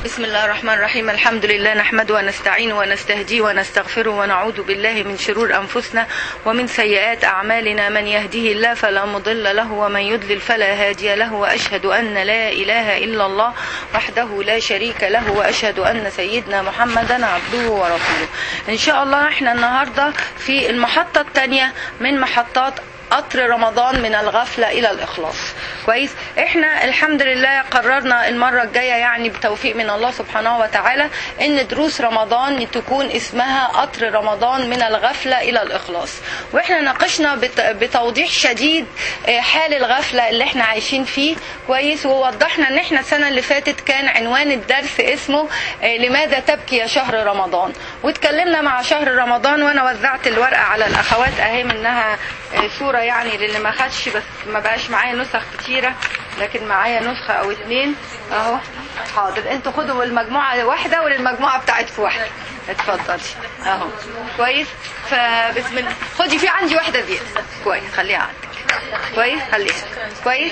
بسم الله الرحمن الرحيم الحمد لله نحمده ونستعينه ونستهديه ونستغفره ونعوذ بالله من شرور أنفسنا ومن سيئات أعمالنا من يهده الله فلا مضل له ومن يضلل فلا هادي له وأشهد أن لا إله إلا الله وحده لا شريك له وأشهد أن سيدنا محمدا عبده ورسوله إن شاء الله احنا النهاردة في المحطة الثانية من محطات قطر رمضان من الغفلة إلى الإخلاص كويس احنا الحمد لله قررنا المرة الجاية يعني بتوفيق من الله سبحانه وتعالى ان دروس رمضان تكون اسمها قطر رمضان من الغفلة الى الاخلاص واحنا ناقشنا بت- بتوضيح شديد آه، حال الغفلة اللي احنا عايشين فيه كويس ووضحنا ان احنا السنة اللي فاتت كان عنوان الدرس اسمه آه، لماذا تبكي يا شهر رمضان واتكلمنا مع شهر رمضان وانا وزعت الورقة على الاخوات اهي منها آه، صورة يعني للي ما خدش بس ما بقاش معايا نسخ كتيرة لكن معايا نسخة او اتنين اهو حاضر انتوا خدوا المجموعة واحدة وللمجموعة بتاعتكم واحدة اتفضلي اهو كويس فبسم الله خدي في عندي واحدة زيادة كويس خليها عندك كويس خليها كويس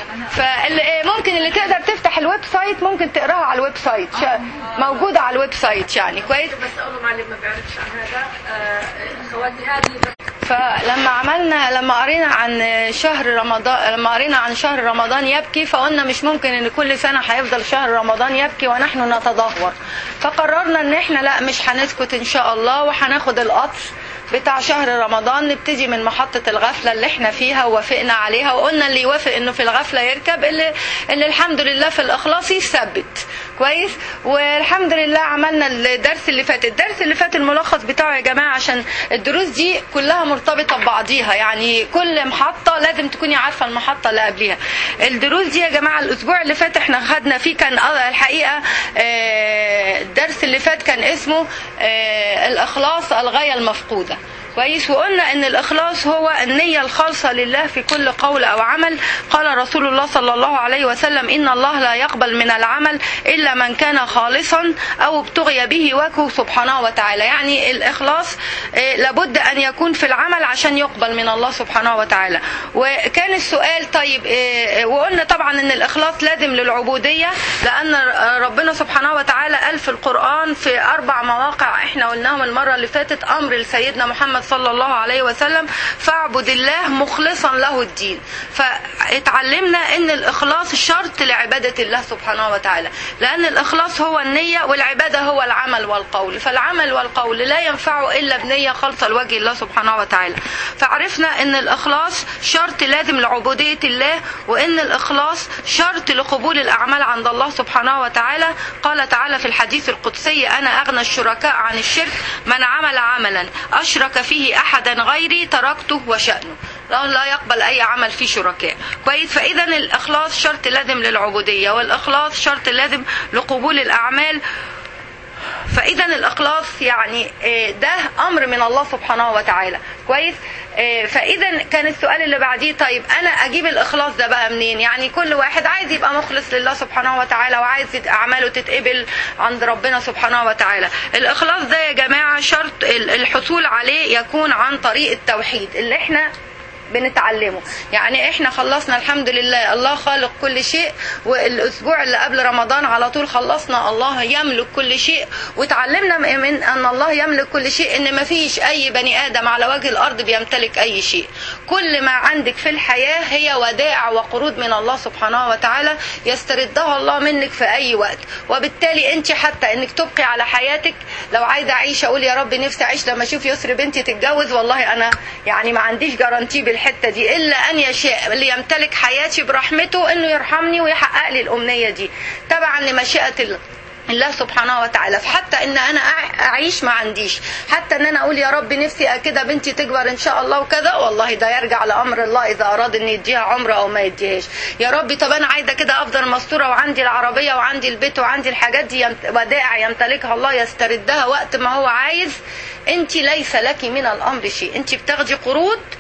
فممكن اللي تقدر تفتح الويب سايت ممكن تقراها على الويب سايت شا- موجودة على الويب سايت يعني كويس بس اول ما اللي ما بيعرفش عن هذا آه، اخواتي هذه فلما عملنا لما قرينا عن شهر رمضان لما قرينا عن شهر رمضان يبكي فقلنا مش ممكن ان كل سنه هيفضل شهر رمضان يبكي ونحن نتدهور فقررنا ان احنا لا مش هنسكت ان شاء الله وهناخد القطر بتاع شهر رمضان نبتدي من محطة الغفلة اللي احنا فيها ووافقنا عليها وقلنا اللي يوافق انه في الغفلة يركب اللي, اللي الحمد لله في الاخلاص يثبت كويس والحمد لله عملنا الدرس اللي فات الدرس اللي فات الملخص بتاعه يا جماعة عشان الدروس دي كلها مرتبطة ببعضيها يعني كل محطة لازم تكوني عارفة المحطة اللي قبليها الدروس دي يا جماعة الأسبوع اللي فات احنا خدنا فيه كان آه الحقيقة آه، الدرس اللي فات كان اسمه آه، الإخلاص الغاية المفقودة كويس وقلنا ان الاخلاص هو النية الخالصة لله في كل قول او عمل قال رسول الله صلى الله عليه وسلم ان الله لا يقبل من العمل الا من كان خالصا او ابتغي به وجهه سبحانه وتعالى يعني الاخلاص آه، لابد ان يكون في العمل عشان يقبل من الله سبحانه وتعالى وكان السؤال طيب آه، وقلنا طبعا ان الاخلاص لازم للعبودية لان ربنا سبحانه وتعالى قال في القرآن في اربع مواقع احنا قلناهم المرة اللي فاتت امر لسيدنا محمد صلى الله عليه وسلم فاعبد الله مخلصا له الدين فاتعلمنا ان الاخلاص شرط لعبادة الله سبحانه وتعالى لان الاخلاص هو النية والعبادة هو العمل والقول فالعمل والقول لا ينفع الا بنية خالصة لوجه الله سبحانه وتعالى فعرفنا ان الاخلاص شرط لازم لعبودية الله وان الاخلاص شرط لقبول الاعمال عند الله سبحانه وتعالى قال تعالى في الحديث القدسي انا اغنى الشركاء عن الشرك من عمل عملا اشرك فيه احدا غيري تركته وشأنه لا لا يقبل اي عمل فيه شركاء كويس فاذا الاخلاص شرط لازم للعبوديه والاخلاص شرط لازم لقبول الاعمال فاذا الاخلاص يعني آه، ده امر من الله سبحانه وتعالى كويس آه، فاذا كان السؤال اللي بعديه طيب انا اجيب الاخلاص ده بقى منين يعني كل واحد عايز يبقى مخلص لله سبحانه وتعالى وعايز يت- اعماله تتقبل عند ربنا سبحانه وتعالى الاخلاص ده يا جماعه شرط ال- الحصول عليه يكون عن طريق التوحيد اللي احنا بنتعلمه يعني احنا خلصنا الحمد لله الله خالق كل شيء والاسبوع اللي قبل رمضان على طول خلصنا الله يملك كل شيء وتعلمنا من ان الله يملك كل شيء ان ما فيش اي بني ادم على وجه الارض بيمتلك اي شيء كل ما عندك في الحياة هي ودائع وقروض من الله سبحانه وتعالى يستردها الله منك في اي وقت وبالتالي انت حتى انك تبقي على حياتك لو عايزه اعيش اقول يا رب نفسي اعيش لما اشوف يسر بنتي تتجوز والله انا يعني ما عنديش جارانتي بالحته دي الا ان يشاء اللي يمتلك حياتي برحمته انه يرحمني ويحقق لي الامنيه دي تبعا لمشيئه الله الله سبحانه وتعالى فحتى ان انا أع- اعيش ما عنديش حتى ان انا اقول يا رب نفسي كده بنتي تكبر ان شاء الله وكذا والله ده يرجع لامر الله اذا اراد ان يديها عمره او ما يديهاش يا رب طب انا عايزه كده افضل مستوره وعندي العربيه وعندي البيت وعندي الحاجات دي يمت- ودائع يمتلكها الله يستردها وقت ما هو عايز انت ليس لك من الامر شيء انت بتاخدي قروض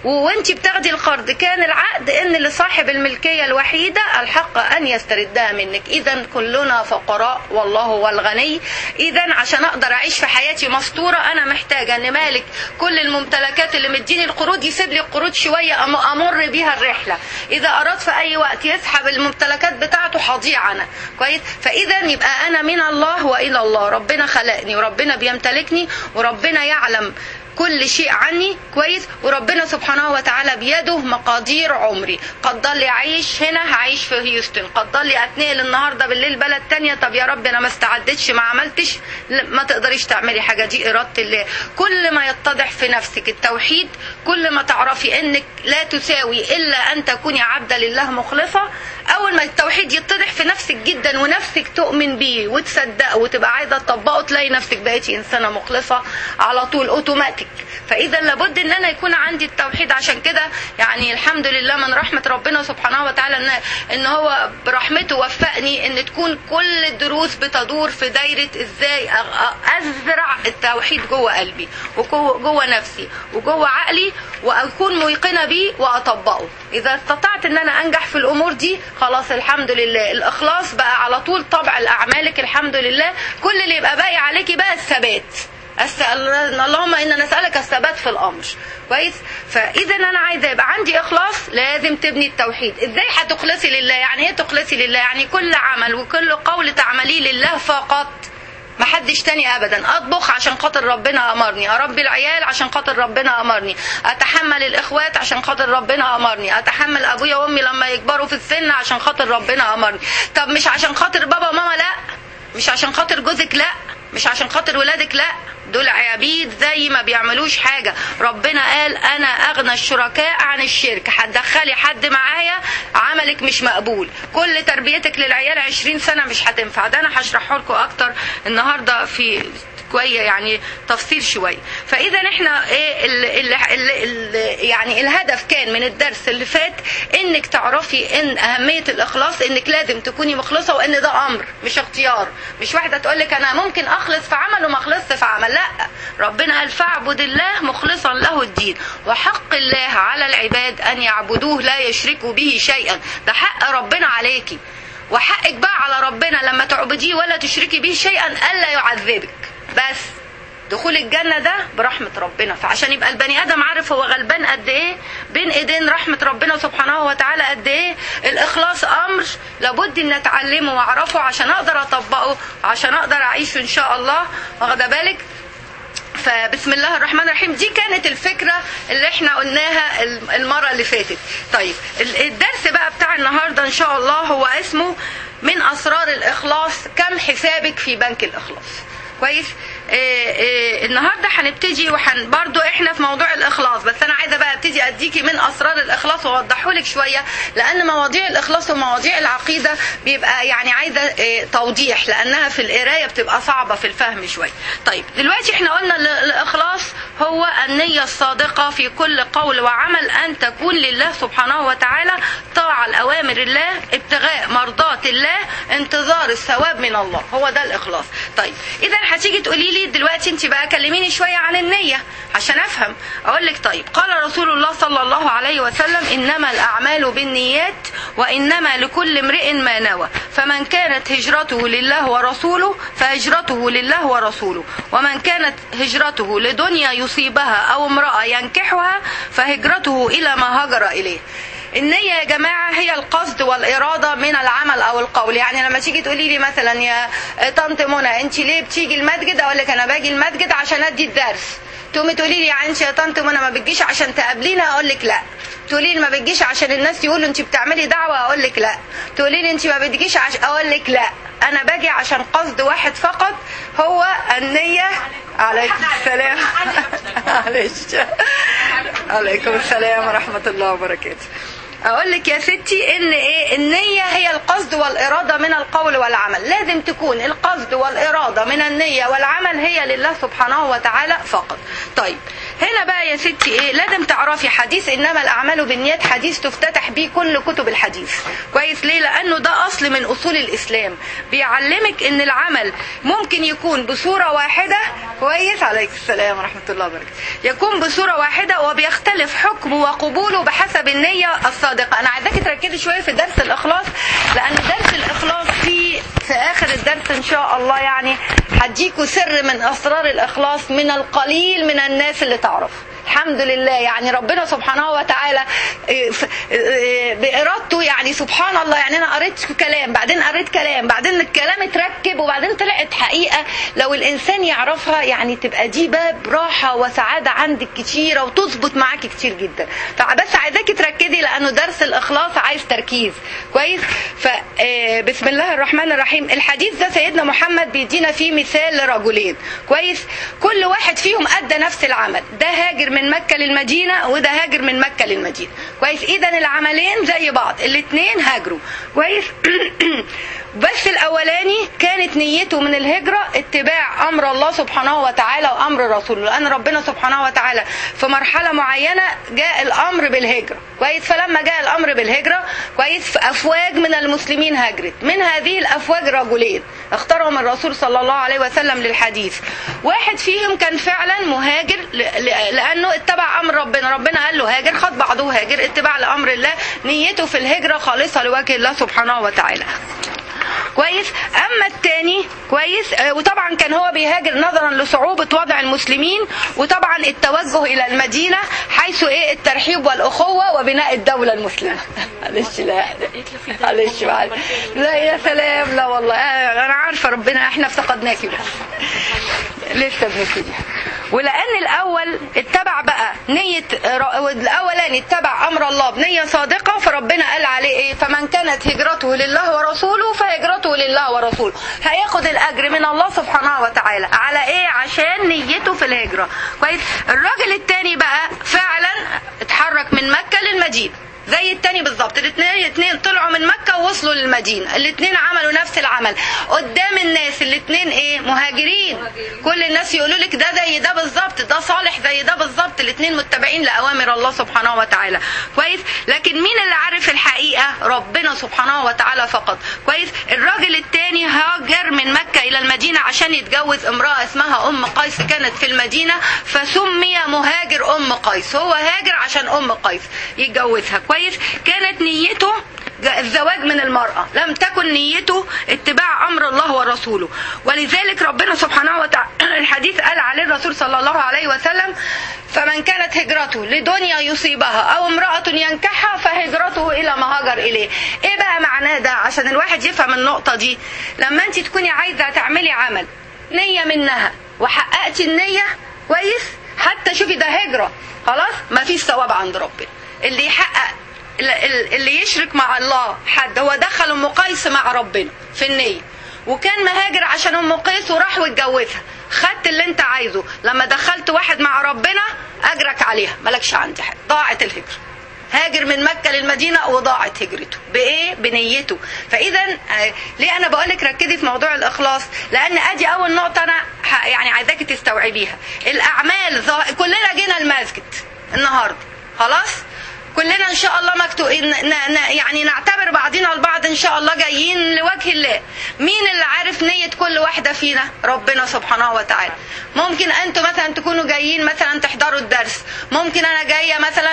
وانت بتاخدي القرض كان العقد ان لصاحب الملكيه الوحيده الحق ان يستردها منك اذا كلنا فقراء والله هو الغني اذا عشان اقدر اعيش في حياتي مستوره انا محتاجه ان مالك كل الممتلكات اللي مديني القروض يسيب لي القروض شويه أم- امر بيها الرحله اذا اراد في اي وقت يسحب الممتلكات بتاعته هضيع انا كويس فاذا يبقى انا من الله والى الله ربنا خلقني وربنا بيمتلكني وربنا يعلم كل شيء عني كويس وربنا سبحانه وتعالى بيده مقادير عمري قدر لي اعيش هنا هعيش في هيوستن قدر لي اتنقل النهارده بالليل بلد تانية طب يا رب انا ما استعدتش ما عملتش لا، ما تقدريش تعملي حاجه دي اراده الله كل ما يتضح في نفسك التوحيد كل ما تعرفي انك لا تساوي الا ان تكوني عبده لله مخلصه اول ما التوحيد يتضح في نفسك جدا ونفسك تؤمن بيه وتصدقه وتبقى عايزه تطبقه تلاقي نفسك بقيتي انسانه مخلصه على طول اوتوماتيك فاذا لابد ان انا يكون عندي التوحيد عشان كده يعني الحمد لله من رحمه ربنا سبحانه وتعالى ان ان هو برحمته وفقني ان تكون كل الدروس بتدور في دايره ازاي أ- أ- ازرع التوحيد جوه قلبي وجوه جوه نفسي وجوه عقلي واكون موقنه بيه واطبقه اذا استطعت ان انا انجح في الامور دي خلاص الحمد لله الاخلاص بقى على طول طبع لاعمالك الحمد لله كل اللي يبقى باقي عليكي بقى الثبات أسأل اللهم إنا نسألك الثبات في الأمر كويس فإذا أنا عايزة يبقى عندي إخلاص لازم تبني التوحيد إزاي هتخلصي لله يعني إيه تخلصي لله يعني كل عمل وكل قول تعمليه لله فقط ما حدش تاني ابدا اطبخ عشان خاطر ربنا امرني اربي العيال عشان خاطر ربنا امرني اتحمل الاخوات عشان خاطر ربنا امرني اتحمل ابويا وامي لما يكبروا في السن عشان خاطر ربنا امرني طب مش عشان خاطر بابا وماما لا مش عشان خاطر جوزك لا مش عشان خاطر ولادك لا دول عبيد زي ما بيعملوش حاجة ربنا قال أنا أغنى الشركاء عن الشرك هتدخلي حد معايا عملك مش مقبول كل تربيتك للعيال عشرين سنة مش هتنفع ده أنا هشرحه لكم أكتر النهاردة في كوية يعني تفصيل شوية فإذا احنا ايه ال ال ال ال يعني الهدف كان من الدرس اللي فات انك تعرفي ان اهمية الاخلاص انك لازم تكوني مخلصة وان ده امر مش اختيار مش واحدة تقول لك انا ممكن اخلص في عمل وما اخلصش في عمل لا ربنا قال فاعبد الله مخلصا له الدين وحق الله على العباد ان يعبدوه لا يشركوا به شيئا ده حق ربنا عليكي وحقك بقى على ربنا لما تعبديه ولا تشركي به شيئا الا يعذبك بس دخول الجنة ده برحمة ربنا فعشان يبقى البني آدم عارف هو غلبان قد إيه بين إيدين رحمة ربنا سبحانه وتعالى قد إيه الإخلاص أمر لابد إن أتعلمه وأعرفه عشان أقدر أطبقه عشان أقدر أعيشه إن شاء الله واخدة بالك فبسم الله الرحمن الرحيم دي كانت الفكرة اللي احنا قلناها المرة اللي فاتت طيب الدرس بقى بتاع النهاردة ان شاء الله هو اسمه من اسرار الاخلاص كم حسابك في بنك الاخلاص كويس إيه إيه النهارده هنبتدي وحن برضو احنا في موضوع الاخلاص بس انا عايزه بقى ابتدي اديكي من اسرار الاخلاص واوضحه لك شويه لان مواضيع الاخلاص ومواضيع العقيده بيبقى يعني عايزه إيه توضيح لانها في القرايه بتبقى صعبه في الفهم شويه طيب دلوقتي احنا قلنا الاخلاص هو النيه الصادقه في كل قول وعمل ان تكون لله سبحانه وتعالى طاعه لاوامر الله ابتغاء مرضات الله انتظار الثواب من الله هو ده الاخلاص طيب اذا هتيجي تقولي لي دلوقتي انت بقى كلميني شويه عن النيه عشان افهم اقول لك طيب قال رسول الله صلى الله عليه وسلم انما الاعمال بالنيات وانما لكل امرئ ما نوى فمن كانت هجرته لله ورسوله فهجرته لله ورسوله ومن كانت هجرته لدنيا يصيبها او امراه ينكحها فهجرته الى ما هاجر اليه النية يا جماعة هي القصد والإرادة من العمل أو القول يعني لما تيجي تقولي لي مثلا يا طنط منى أنت ليه بتيجي المسجد أقول لك أنا باجي المسجد عشان أدي الدرس تقومي تقولي لي يعني انت يا طنط منى ما بتجيش عشان تقابلينا اقول لك لا تقولي لي ما بتجيش عشان الناس يقولوا انت بتعملي دعوه اقول لك لا تقولي لي انت ما بتجيش عشان اقول لك لا انا باجي عشان قصد واحد فقط هو النيه عليكم السلام معلش عليكم السلام ورحمه الله وبركاته اقول لك يا ستي ان ايه النيه هي القصد القصد والاراده من القول والعمل لازم تكون القصد والاراده من النيه والعمل هي لله سبحانه وتعالى فقط طيب هنا بقى يا ستي ايه لازم تعرفي حديث انما الاعمال بالنيات حديث تفتتح بيه كل كتب الحديث كويس ليه لانه ده اصل من اصول الاسلام بيعلمك ان العمل ممكن يكون بصوره واحده كويس عليك السلام ورحمه الله وبركاته يكون بصوره واحده وبيختلف حكمه وقبوله بحسب النيه الصادقه انا عايزاكي تركزي شويه في درس الاخلاص لان درس الاخلاص في في اخر الدرس ان شاء الله يعني هديكوا سر من اسرار الاخلاص من القليل من الناس اللي تعرف الحمد لله يعني ربنا سبحانه وتعالى بإرادته يعني سبحان الله يعني أنا قريت كلام بعدين قريت كلام بعدين الكلام اتركب وبعدين طلعت حقيقة لو الإنسان يعرفها يعني تبقى دي باب راحة وسعادة عندك كتيرة وتظبط معاكي كتير جدا فبس عايزاكي تركزي لأنه درس الإخلاص عايز تركيز كويس فبسم الله الرحمن الرحيم الحديث ده سيدنا محمد بيدينا فيه مثال لرجلين كويس كل واحد فيهم أدى نفس العمل ده هاجر من مكة للمدينة وده هاجر من مكة للمدينة كويس اذا العملين زي بعض الاثنين هاجروا كويس بس الاولاني كانت نيته من الهجرة اتباع امر الله سبحانه وتعالى وامر رسوله لان ربنا سبحانه وتعالى في مرحلة معينة جاء الامر بالهجرة كويس فلما جاء الامر بالهجرة كويس افواج من المسلمين هاجرت من هذه الافواج رجلين اختارهم الرسول صلى الله عليه وسلم للحديث واحد فيهم كان فعلا مهاجر لانه اتبع امر ربنا ربنا قال له هاجر خد بعضه هاجر اتباع لامر الله نيته في الهجره خالصه لوجه الله سبحانه وتعالى كويس اما الثاني كويس آه وطبعا كان هو بيهاجر نظرا لصعوبه وضع المسلمين وطبعا التوجه الى المدينه حيث ايه الترحيب والاخوه وبناء الدوله المسلمه معلش لا معلش لا يا سلام لا والله انا عارفه ربنا احنا افتقدناكي بس لسه بنبتدي ولان الاول اتبع بقى نيه الاولاني اتبع امر الله بنيه صادقه فربنا قال عليه ايه فمن كانت هجرته لله ورسوله فهجرته لله ورسوله هياخد الاجر من الله سبحانه وتعالى على ايه عشان نيته في الهجره كويس الراجل التاني بقى فعلا اتحرك من مكه للمدينه زي التاني بالظبط الاثنين الاثنين طلعوا من مكه ووصلوا للمدينه الاثنين عملوا نفس العمل قدام الناس الاثنين ايه مهاجرين كل الناس يقولوا لك ده زي ده بالظبط ده صالح زي ده بالظبط الاثنين متبعين لاوامر الله سبحانه وتعالى كويس لكن مين اللي عارف الحقيقه ربنا سبحانه وتعالى فقط كويس الراجل الثاني هاجر من مكه الى المدينه عشان يتجوز امراه اسمها ام قيس كانت في المدينه فسمي مهاجر ام قيس هو هاجر عشان ام قيس يتجوزها كويس كانت نيته الزواج من المرأة لم تكن نيته اتباع أمر الله ورسوله ولذلك ربنا سبحانه وتعالى الحديث قال عليه الرسول صلى الله عليه وسلم فمن كانت هجرته لدنيا يصيبها أو امرأة ينكحها فهجرته إلى ما هاجر إليه إيه بقى معناه ده عشان الواحد يفهم النقطة دي لما أنت تكوني عايزة تعملي عمل نية منها وحققتي النية كويس حتى شوفي ده هجرة خلاص ما فيش ثواب عند ربنا اللي يحقق اللي يشرك مع الله حد هو دخل ام قيس مع ربنا في النيه وكان مهاجر عشان ام قيس وراح واتجوزها خدت اللي انت عايزه لما دخلت واحد مع ربنا اجرك عليها مالكش عندي حاجه ضاعت الهجره هاجر من مكة للمدينة وضاعت هجرته بإيه؟ بنيته فإذا ليه أنا بقولك ركزي في موضوع الإخلاص لأن أدي أول نقطة أنا يعني عايزاكي تستوعبيها الأعمال كلنا جينا المسجد النهاردة خلاص كلنا ان شاء الله مكتوب يعني نعتبر بعضنا البعض ان شاء الله جايين لوجه الله مين اللي عارف نية كل واحدة فينا ربنا سبحانه وتعالى ممكن انتوا مثلا تكونوا جايين مثلا تحضروا الدرس ممكن انا جاية مثلا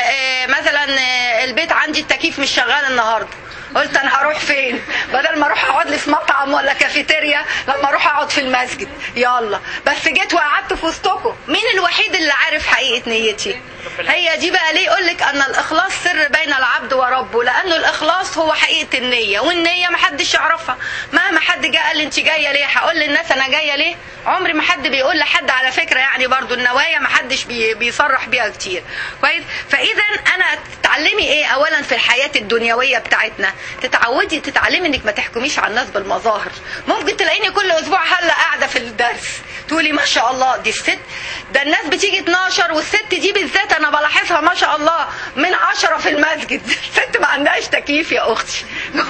مثلا البيت عندي التكييف مش شغال النهارده قلت انا هروح فين بدل ما اروح اقعد لي في مطعم ولا كافيتيريا لما اروح اقعد في المسجد يلا بس جيت وقعدت في وسطكم مين الوحيد اللي عارف حقيقه نيتي هي دي بقى ليه يقول لك ان الاخلاص سر بين العبد وربه لانه الاخلاص هو حقيقه النيه والنيه ما حدش يعرفها مهما حد جه قال لي انت جايه ليه هقول للناس انا جايه ليه عمري ما حد بيقول لحد على فكره يعني برضو النوايا ما حدش بي بيصرح بيها كتير كويس فاذا انا تتعلمي ايه اولا في الحياه الدنيويه بتاعتنا تتعودي تتعلمي انك ما تحكميش على الناس بالمظاهر ممكن تلاقيني كل اسبوع هلا قاعده في الدرس تقولي ما شاء الله دي الست ده الناس بتيجي 12 والست دي بالذات انا بلاحظها ما شاء الله من 10 في المسجد الست ما عندهاش تكييف يا اختي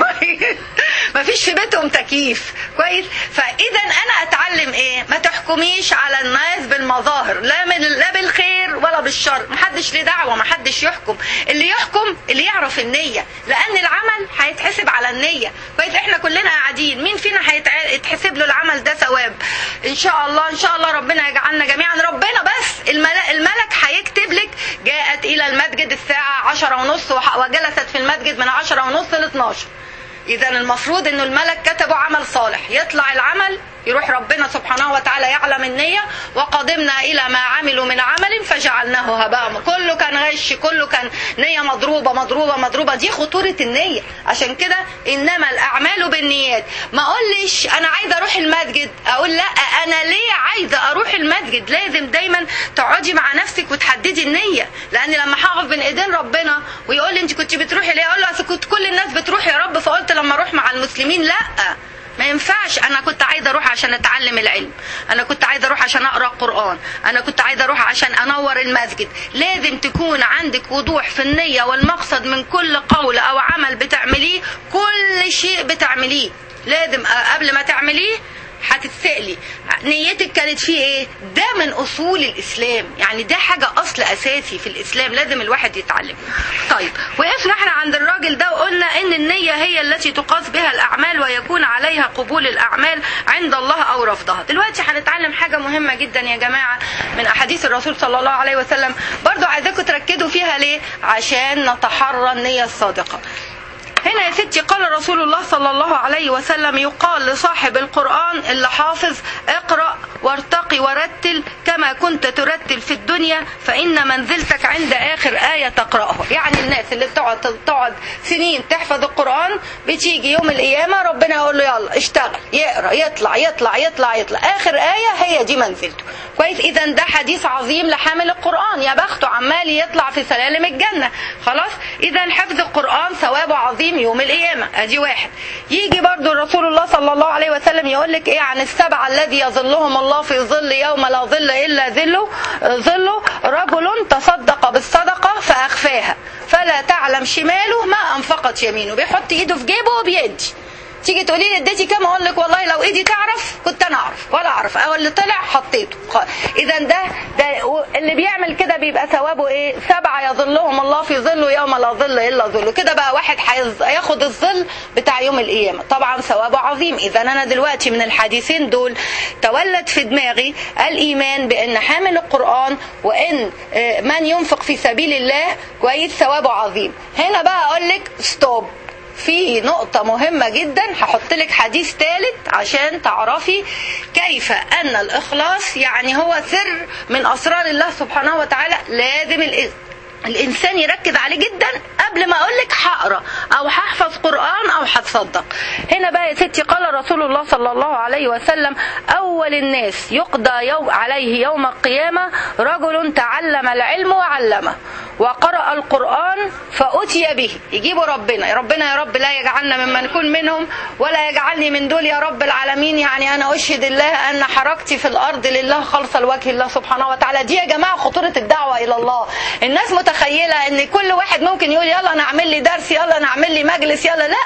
ما فيش في بيتهم تكييف كويس فاذا انا اتعلم ايه ما تحكميش على الناس بالمظاهر لا من لا بالخير ولا بالشر محدش ليه دعوه محدش يحكم اللي يحكم اللي يعرف النيه لان العمل هيتحسب على النيه كويس احنا كلنا قاعدين مين فينا هيتحسب له العمل ده ثواب ان شاء الله ان شاء الله ربنا يجعلنا جميعا ربنا بس الملك, الملك هيكتب لك جاءت الى المسجد الساعه عشرة ونص وجلست في المسجد من عشرة ونص ل 12 اذا المفروض انه الملك كتبوا عمل صالح يطلع العمل يروح ربنا سبحانه وتعالى يعلم النية وقدمنا إلى ما عملوا من عمل فجعلناه هباء كله كان غش كله كان نية مضروبة مضروبة مضروبة دي خطورة النية عشان كده إنما الأعمال بالنيات ما أقولش أنا عايزة أروح المسجد أقول لا أنا ليه عايزة أروح المسجد لازم دايما تقعدي مع نفسك وتحددي النية لأن لما هقف بين إيدين ربنا ويقول لي أنت كنت بتروحي ليه أقول له أصل كنت كل الناس بتروح يا رب فقلت لما أروح مع المسلمين لأ ما ينفعش انا كنت عايزه اروح عشان اتعلم العلم انا كنت عايزه اروح عشان اقرا القران انا كنت عايزه اروح عشان انور المسجد لازم تكون عندك وضوح في النيه والمقصد من كل قول او عمل بتعمليه كل شيء بتعمليه لازم قبل ما تعمليه هتتسألي نيتك كانت فيه ايه ده من اصول الاسلام يعني ده حاجة اصل اساسي في الاسلام لازم الواحد يتعلم طيب وقفنا احنا عند الراجل ده وقلنا ان النية هي التي تقاس بها الاعمال ويكون عليها قبول الاعمال عند الله او رفضها دلوقتي هنتعلم حاجة مهمة جدا يا جماعة من احاديث الرسول صلى الله عليه وسلم برضو عايزاكم تركزوا فيها ليه عشان نتحرى النية الصادقة هنا يا ستي قال رسول الله صلى الله عليه وسلم يقال لصاحب القرآن اللي حافظ اقرأ وارتقي ورتل كما كنت ترتل في الدنيا فإن منزلتك عند آخر آية تقرأها يعني الناس اللي بتقعد تقعد سنين تحفظ القرآن بتيجي يوم القيامة ربنا يقول له يلا اشتغل يقرأ يطلع يطلع يطلع يطلع آخر آية هي دي منزلته كويس إذا ده حديث عظيم لحامل القرآن يا بخته عمال يطلع في سلالم الجنة خلاص إذا حفظ القرآن ثوابه عظيم يوم القيامة ادي واحد يجي برضو رسول الله صلى الله عليه وسلم يقول لك ايه عن السبعة الذي يظلهم الله في ظل يوم لا ظل الا ظله ظله رجل تصدق بالصدقة فاخفاها فلا تعلم شماله ما انفقت يمينه بيحط ايده في جيبه وبيدي تيجي تقولي لي اديتي كام اقول لك والله لو ايدي تعرف كنت انا اعرف ولا اعرف او اللي طلع حطيته اذا ده ده اللي بيعمل كده بيبقى ثوابه ايه سبعه يظلهم الله في ظله يوم لا ظل الا ظله كده بقى واحد هياخد الظل بتاع يوم القيامه طبعا ثوابه عظيم اذا انا دلوقتي من الحديثين دول تولد في دماغي الايمان بان حامل القران وان من ينفق في سبيل الله كويس ثوابه عظيم هنا بقى اقول لك ستوب في نقطة مهمة جدا هحط لك حديث ثالث عشان تعرفي كيف أن الإخلاص يعني هو سر من أسرار الله سبحانه وتعالى لازم الإذن الانسان يركز عليه جدا قبل ما اقول لك هقرا او هحفظ قران او هتصدق هنا بقى يا ستي قال رسول الله صلى الله عليه وسلم اول الناس يقضى يوم عليه يوم القيامه رجل تعلم العلم وعلمه وقرأ القرآن فأتي به يجيبوا ربنا ربنا يا رب لا يجعلنا ممن نكون منهم ولا يجعلني من دول يا رب العالمين يعني أنا أشهد الله أن حركتي في الأرض لله خالصة لوجه الله سبحانه وتعالى دي يا جماعة خطورة الدعوة إلى الله الناس متخيلة أن كل واحد ممكن يقول يلا أنا أعمل لي درس يلا أنا أعمل لي مجلس يلا لا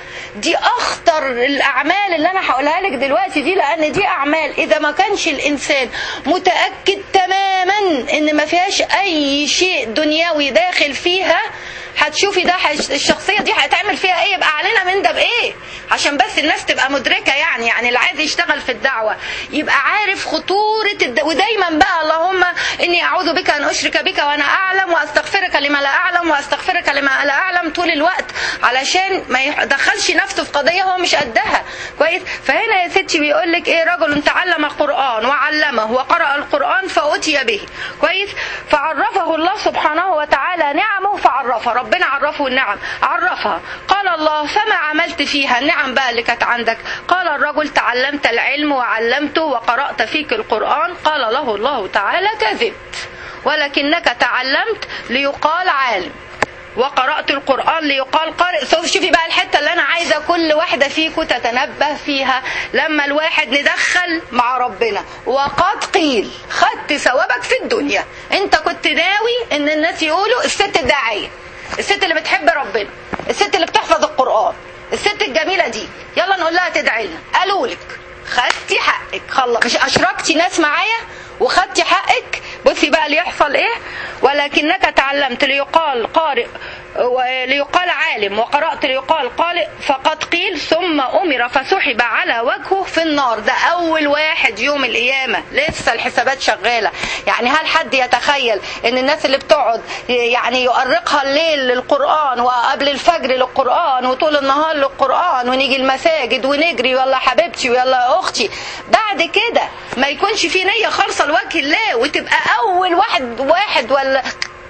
دي أخطر الأعمال اللي أنا هقولها لك دلوقتي دي لأن دي أعمال إذا ما كانش الإنسان متأكد تماما أن ما فيهاش أي شيء دنيوي داخل فيها هتشوفي ده الشخصيه دي هتعمل فيها ايه يبقى علينا من ده بايه عشان بس الناس تبقى مدركه يعني يعني اللي عايز يشتغل في الدعوه يبقى عارف خطوره الد... ودايما بقى اللهم اني اعوذ بك ان اشرك بك وانا اعلم واستغفرك لما لا اعلم واستغفرك لما لا اعلم طول الوقت علشان ما يدخلش نفسه في قضيه هو مش قدها كويس فهنا يا ستي بيقول لك ايه رجل تعلم القران وعلمه وقرا القران فاتي به كويس فعرفه الله سبحانه وتعالى نعمه فعرفه ربنا عرفه النعم عرفها قال الله فما عملت فيها النعم بقى اللي كانت عندك قال الرجل تعلمت العلم وعلمته وقرأت فيك القرآن قال له الله تعالى كذبت ولكنك تعلمت ليقال عالم وقرات القران ليقال قارئ سوف شوفي بقى الحته اللي انا عايزه كل واحده فيكم تتنبه فيها لما الواحد ندخل مع ربنا وقد قيل خدت ثوابك في الدنيا انت كنت ناوي ان الناس يقولوا الست الداعيه الست اللي بتحب ربنا الست اللي بتحفظ القران الست الجميله دي يلا نقول لها تدعي لنا قالوا لك خدتي حقك خلص مش اشركتي ناس معايا وخدتي حقك بصي بقى ليحصل ايه ولكنك تعلمت ليقال قارئ ليقال عالم وقرأت ليقال قارئ فقد قيل ثم أمر فسحب على وجهه في النار ده أول واحد يوم القيامة لسه الحسابات شغالة يعني هل حد يتخيل ان الناس اللي بتقعد يعني يؤرقها الليل للقرآن وقبل الفجر للقرآن وطول النهار للقرآن ونيجي المساجد ونجري يلا حبيبتي ويلا أختي بعد كده ما يكونش في نية خالصة لوجه الله وتبقى أول واحد واحد ولا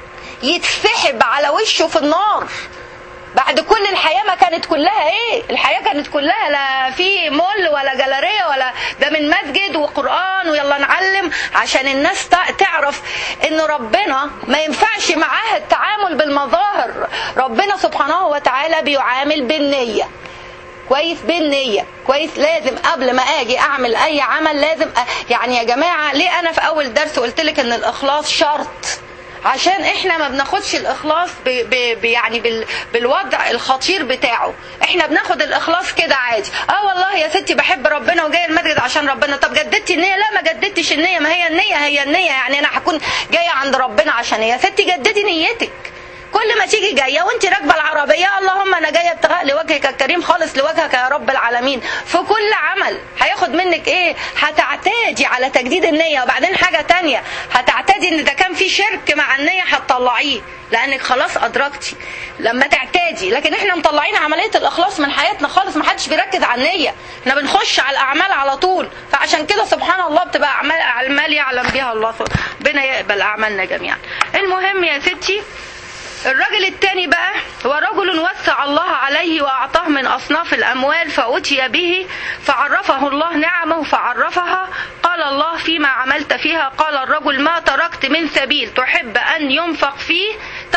يتسحب على وشه في النار بعد كل الحياة ما كانت كلها ايه الحياة كانت كلها لا في مول ولا جاليريا ولا ده من مسجد وقرآن ويلا نعلم عشان الناس تعرف ان ربنا ما ينفعش معاها التعامل بالمظاهر ربنا سبحانه وتعالى بيعامل بالنية كويس بالنية كويس لازم قبل ما اجي اعمل اي عمل لازم أ... يعني يا جماعة ليه انا في اول درس قلت لك ان الاخلاص شرط عشان احنا ما بناخدش الاخلاص ب ب ب يعني بال بالوضع الخطير بتاعه احنا بناخد الاخلاص كده عادي اه والله يا ستي بحب ربنا وجايه المسجد عشان ربنا طب جددتي النيه لا ما جددتش النيه ما هي النيه هي النيه يعني انا هكون جايه عند ربنا عشان يا ستي جددي نيتك كل ما تيجي جايه وانت راكبه العربيه اللهم انا جايه ابتغاء لوجهك الكريم خالص لوجهك يا رب العالمين في كل عمل هياخد منك ايه هتعتادي على تجديد النيه وبعدين حاجه تانية هتعتادي ان ده كان في شرك مع النيه هتطلعيه لانك خلاص ادركتي لما تعتادي لكن احنا مطلعين عمليه الاخلاص من حياتنا خالص ما حدش بيركز على النيه احنا بنخش على الاعمال على طول فعشان كده سبحان الله بتبقى اعمال اعمال يعلم بها الله ربنا يقبل اعمالنا جميعا المهم يا ستي الرجل الثاني بقى هو رجل وسع الله عليه وأعطاه من أصناف الأموال فأتي به فعرفه الله نعمه فعرفها قال الله فيما عملت فيها قال الرجل ما تركت من سبيل تحب أن ينفق فيه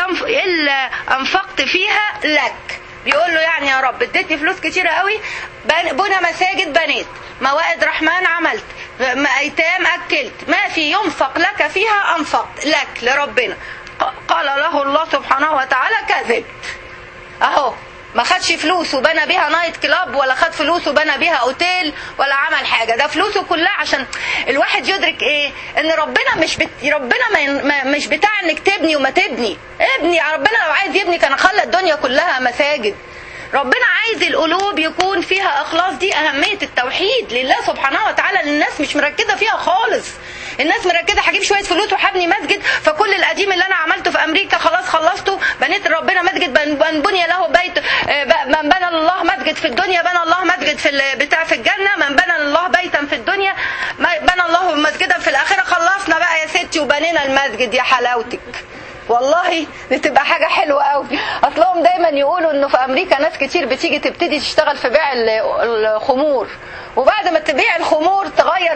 إلا أنفقت فيها لك بيقول له يعني يا رب اديتني فلوس كتيرة قوي بنى مساجد بنيت موائد رحمن عملت ايتام اكلت ما في ينفق لك فيها انفقت لك لربنا قال له الله سبحانه وتعالى كذبت اهو ما خدش فلوس وبنى بيها نايت كلاب ولا خد فلوس وبنى بيها اوتيل ولا عمل حاجه ده فلوسه كلها عشان الواحد يدرك ايه ان ربنا مش بت... ربنا ما... ما مش بتاع انك تبني وما تبني ابني ربنا لو عايز يبني كان خلى الدنيا كلها مساجد ربنا عايز القلوب يكون فيها اخلاص دي اهميه التوحيد لله سبحانه وتعالى للناس مش مركزه فيها خالص الناس مركزه هجيب شويه فلوس وهبني مسجد فكل القديم اللي انا عملته في امريكا خلاص خلصته بنيت ربنا مسجد من بني له بيت من بنى الله مسجد في الدنيا بنى الله مسجد في بتاع في الجنه من بنى الله بيتا في الدنيا بنى الله مسجدا في الاخره خلصنا بقى يا ستي وبنينا المسجد يا حلاوتك والله دي تبقى حاجه حلوه قوي اصلهم دايما يقولوا انه في امريكا ناس كتير بتيجي تبتدي تشتغل في بيع الخمور وبعد ما تبيع الخمور تغير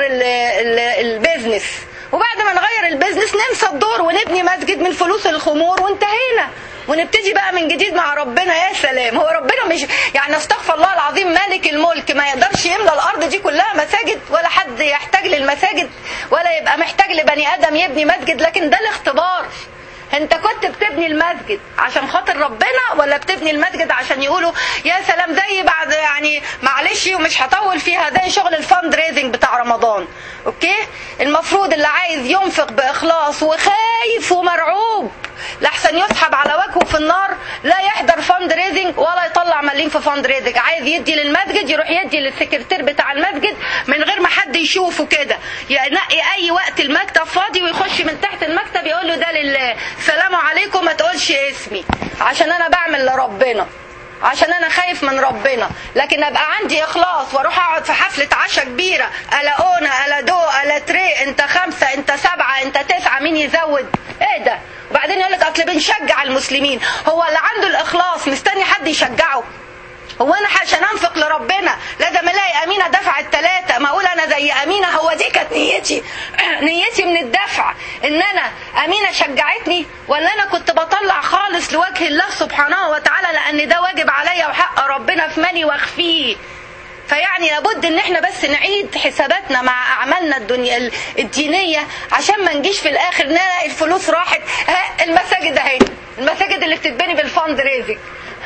البيزنس وبعد ما نغير البيزنس ننسى الدور ونبني مسجد من فلوس الخمور وانتهينا ونبتدي بقى من جديد مع ربنا يا سلام هو ربنا مش يعني استغفر الله العظيم مالك الملك ما يقدرش يملى الارض دي كلها مساجد ولا حد يحتاج للمساجد ولا يبقى محتاج لبني ادم يبني مسجد لكن ده الاختبار انت كنت بتبني المسجد عشان خاطر ربنا ولا بتبني المسجد عشان يقولوا يا سلام زي بعد يعني معلش ومش هطول فيها ده شغل الفند ريزنج بتاع رمضان اوكي المفروض اللي عايز ينفق باخلاص وخايف ومرعوب لحسن يسحب على وجهه في النار لا يحضر فند ريزنج ولا يطلع مليم في فند ريزنج عايز يدي للمسجد يروح يدي للسكرتير بتاع المسجد من غير ما حد يشوفه كده ينقي اي وقت المكتب فاضي ويخش من تحت المكتب يقول له ده لله سلام عليكم ما تقولش اسمي عشان انا بعمل لربنا عشان انا خايف من ربنا لكن ابقى عندي اخلاص واروح اقعد في حفله عشاء كبيره الا اونا الا دو الا تري انت خمسه انت سبعه انت تسعه مين يزود ايه ده وبعدين يقول لك اصل بنشجع المسلمين هو اللي عنده الاخلاص مستني حد يشجعه هو انا عشان انفق لربنا لازم الاقي امينه دفعت ثلاثه ما اقول انا زي امينه هو دي كانت نيتي نيتي من الدفع ان انا امينه شجعتني ولا انا كنت بطلع خالص لوجه الله سبحانه وتعالى لان ده واجب عليا وحق ربنا في مالي واخفيه فيعني لابد ان احنا بس نعيد حساباتنا مع اعمالنا الدنيا الدينيه عشان ما نجيش في الاخر نلاقي الفلوس راحت ها المساجد اهي المساجد اللي بتتبني بالفند ريزنج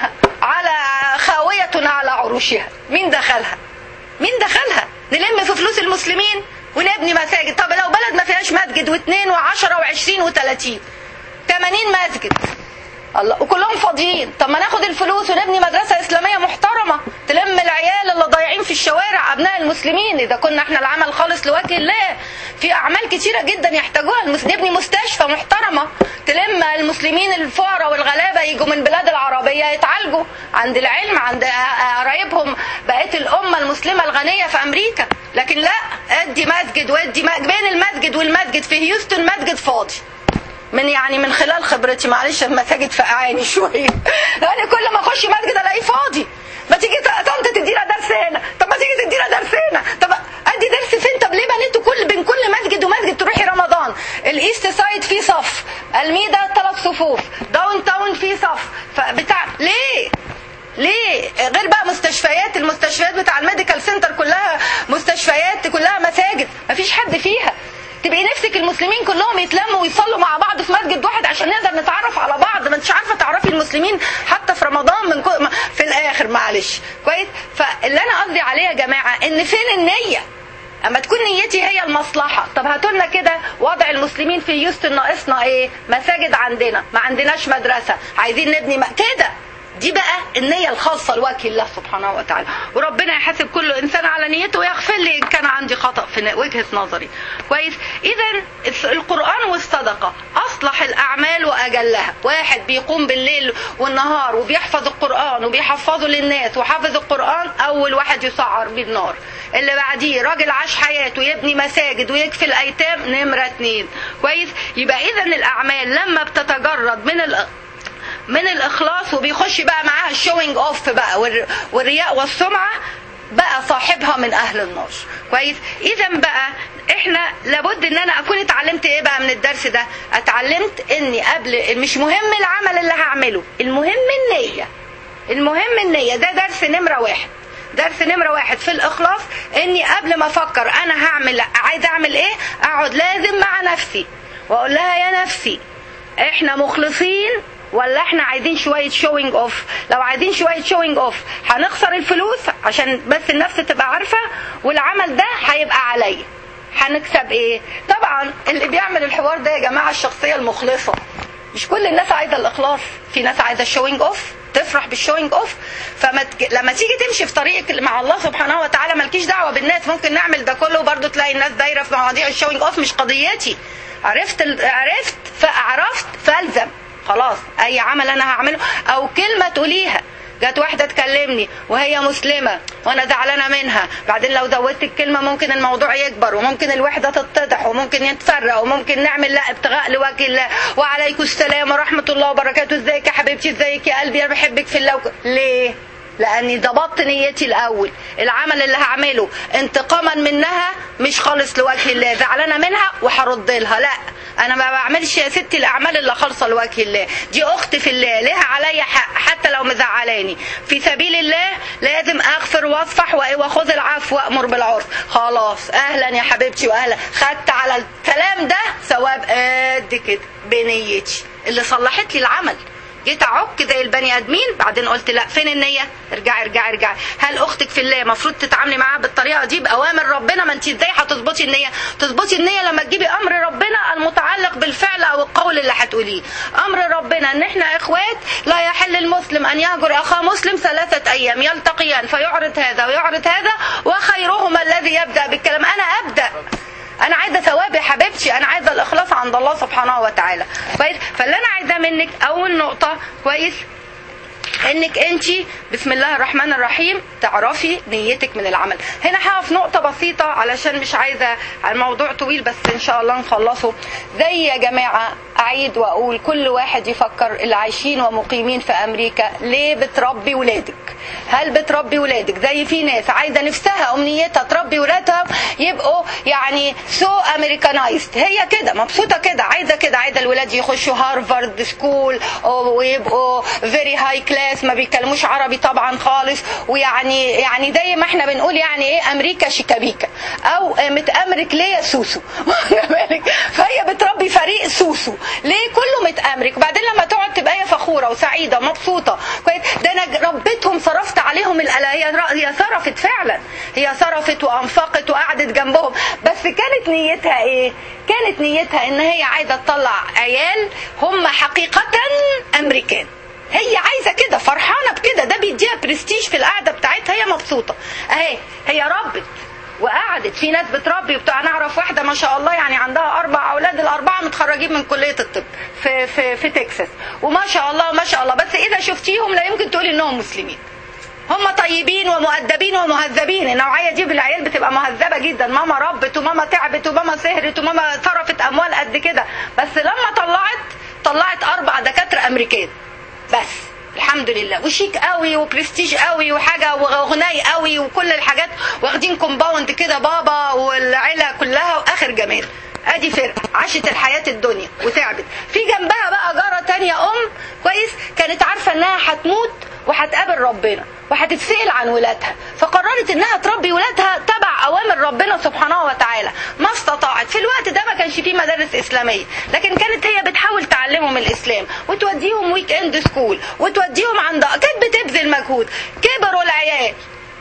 على خاويه على عروشها مين دخلها مين دخلها نلم في فلوس المسلمين ونبني مساجد طب لو بلد ما فيهاش مسجد واثنين وعشرة وعشرين وثلاثين تمانين مسجد الله وكلهم فاضيين طب ما ناخد الفلوس ونبني مدرسة إسلامية محترمة تلم العيال اللي ضايعين في الشوارع أبناء المسلمين إذا كنا احنا العمل خالص لوجه الله في أعمال كتيرة جدا يحتاجوها المس... نبني مستشفى محترمة تلم المسلمين الفقراء والغلابة يجوا من بلاد العربية يتعالجوا عند العلم عند قرايبهم بقيت الأمة المسلمة الغنية في أمريكا لكن لا ادي مسجد وادي بين المسجد والمسجد في هيوستن مسجد فاضي من يعني من خلال خبرتي معلش المساجد فقعاني شويه يعني كل ما اخش مسجد الاقيه فاضي ما تيجي طنط تدينا درس هنا طب ما تيجي تدينا درس هنا طب ادي درس فين طب ليه بنيتوا كل بين كل مسجد ومسجد تروحي رمضان الايست سايد فيه صف الميدا ثلاث صفوف داون تاون فيه صف فبتاع ليه ليه غير بقى مستشفيات المستشفيات بتاع الميديكال سنتر كلها مستشفيات كلها مساجد مفيش حد فيها تبقي نفسك المسلمين كلهم يتلموا ويصلوا مع بعض في مسجد واحد عشان نقدر نتعرف على بعض ما انتش عارفه تعرفي المسلمين حتى في رمضان من كو... في الاخر معلش كويس فاللي انا قصدي عليه يا جماعه ان فين النيه اما تكون نيتي هي المصلحه طب هاتوا لنا كده وضع المسلمين في هيوستن ناقصنا ايه مساجد عندنا ما عندناش مدرسه عايزين نبني م... كده دي بقى النية الخاصة لوجه الله سبحانه وتعالى وربنا يحاسب كل إنسان على نيته ويغفر لي إن كان عندي خطأ في وجهة نظري كويس إذا القرآن والصدقة أصلح الأعمال وأجلها واحد بيقوم بالليل والنهار وبيحفظ القرآن وبيحفظه للناس وحافظ القرآن أول واحد يسعر بالنار اللي بعديه راجل عاش حياته يبني مساجد ويكفي الايتام نمره اتنين كويس يبقى اذا الاعمال لما بتتجرد من ال... من الاخلاص وبيخش بقى معاها الشوينج اوف بقى والرياء والسمعه بقى صاحبها من اهل النار كويس اذا بقى احنا لابد ان انا اكون اتعلمت ايه بقى من الدرس ده اتعلمت اني قبل مش مهم العمل اللي هعمله المهم النيه المهم النيه ده درس نمره واحد درس نمرة واحد في الإخلاص إني قبل ما أفكر أنا هعمل عايز أعمل إيه أقعد لازم مع نفسي وأقول لها يا نفسي إحنا مخلصين ولا احنا عايزين شوية شوينج اوف لو عايزين شوية شوينج اوف هنخسر الفلوس عشان بس النفس تبقى عارفة والعمل ده هيبقى عليا هنكسب ايه طبعا اللي بيعمل الحوار ده يا جماعة الشخصية المخلصة مش كل الناس عايزة الاخلاص في ناس عايزة الشوينج اوف تفرح بالشوينج اوف فما تج... لما تيجي تمشي في طريقك مع الله سبحانه وتعالى مالكيش دعوه بالناس ممكن نعمل ده كله وبرضه تلاقي الناس دايره في مواضيع الشوينج اوف مش قضيتي عرفت ال... عرفت فعرفت فالزم خلاص اي عمل انا هعمله او كلمه تقوليها جت واحده تكلمني وهي مسلمه وانا زعلانه منها بعدين لو زودت الكلمه ممكن الموضوع يكبر وممكن الوحده تتضح وممكن يتفرق وممكن نعمل لا ابتغاء لوجه الله وعليكم السلام ورحمه الله وبركاته ازيك يا حبيبتي ازيك يا قلبي انا بحبك في الله وك... ليه لاني ضبطت نيتي الاول العمل اللي هعمله انتقاما منها مش خالص لوجه الله زعلانه منها وهرد لها لا انا ما بعملش يا ستي الاعمال اللي خالصه لوجه الله دي اخت في الله ليها عليا حق حتى لو مزعلاني في سبيل الله لازم اغفر واصفح واخذ العفو وامر بالعرف خلاص اهلا يا حبيبتي واهلا خدت على الكلام ده ثواب قد كده بنيتي اللي صلحت لي العمل جيت اعك زي البني ادمين بعدين قلت لا فين النيه ارجعي ارجعي ارجعي هل اختك في الله المفروض تتعاملي معاها بالطريقه دي باوامر ربنا ما انت ازاي هتظبطي النيه تظبطي النيه لما تجيبي امر ربنا المتعلق بالفعل او القول اللي هتقوليه امر ربنا ان احنا اخوات لا يحل المسلم ان يهجر اخاه مسلم ثلاثه ايام يلتقيان فيعرض هذا ويعرض هذا وخيرهما الذي يبدا بالكلام انا ابدا انا عايزه ثواب يا حبيبتي انا عايزه الاخلاص عند الله سبحانه وتعالى كويس فاللي انا عايزاه منك اول نقطه كويس انك انت بسم الله الرحمن الرحيم تعرفي نيتك من العمل هنا هقف نقطة بسيطة علشان مش عايزة الموضوع طويل بس ان شاء الله نخلصه زي يا جماعة اعيد واقول كل واحد يفكر اللي عايشين ومقيمين في امريكا ليه بتربي ولادك هل بتربي ولادك زي في ناس عايزة نفسها امنيتها تربي ولادها يبقوا يعني سو امريكانايزد هي كده مبسوطة كده عايزة كده عايزة الولاد يخشوا هارفارد سكول ويبقوا فيري هاي كلاس ما بيتكلموش عربي طبعا خالص ويعني يعني زي ما احنا بنقول يعني ايه امريكا شيكابيكا او متامرك ليه يا سوسو فهي بتربي فريق سوسو ليه كله متامرك وبعدين لما تقعد تبقى هي فخوره وسعيده مبسوطه كويس ده انا ربيتهم صرفت عليهم الألا هي هي صرفت فعلا هي صرفت وانفقت وقعدت جنبهم بس كانت نيتها ايه كانت نيتها ان هي عايزه تطلع عيال هم حقيقه امريكان هي عايزه كده فرحانه بكده ده بيديها برستيج في القعده بتاعتها هي مبسوطه اهي هي ربت وقعدت في ناس بتربي وبتاع انا اعرف واحده ما شاء الله يعني عندها اربع اولاد الاربعه متخرجين من كليه الطب في في في تكساس وما شاء الله ما شاء الله بس اذا شفتيهم لا يمكن تقولي انهم مسلمين هم طيبين ومؤدبين ومهذبين النوعيه دي بالعيال بتبقى مهذبه جدا ماما ربت وماما تعبت وماما سهرت وماما صرفت اموال قد كده بس لما طلعت طلعت اربع دكاتره امريكان بس الحمد لله وشيك قوي وبرستيج قوي وحاجه وغناي قوي وكل الحاجات واخدين كومباوند كده بابا والعيله كلها واخر جمال ادي فرقه عاشت الحياه الدنيا وتعبت في جنبها بقى جاره تانية ام كويس كانت عارفه انها هتموت وهتقابل ربنا وهتتسال عن ولادها فقررت انها تربي ولادها تبع اوامر ربنا سبحانه وتعالى ما استطاعت في الوقت ده ما كانش فيه مدارس اسلاميه لكن كانت هي بتحاول تعلمهم الاسلام وتوديهم ويك اند سكول وتوديهم عند كانت بتبذل مجهود كبروا العيال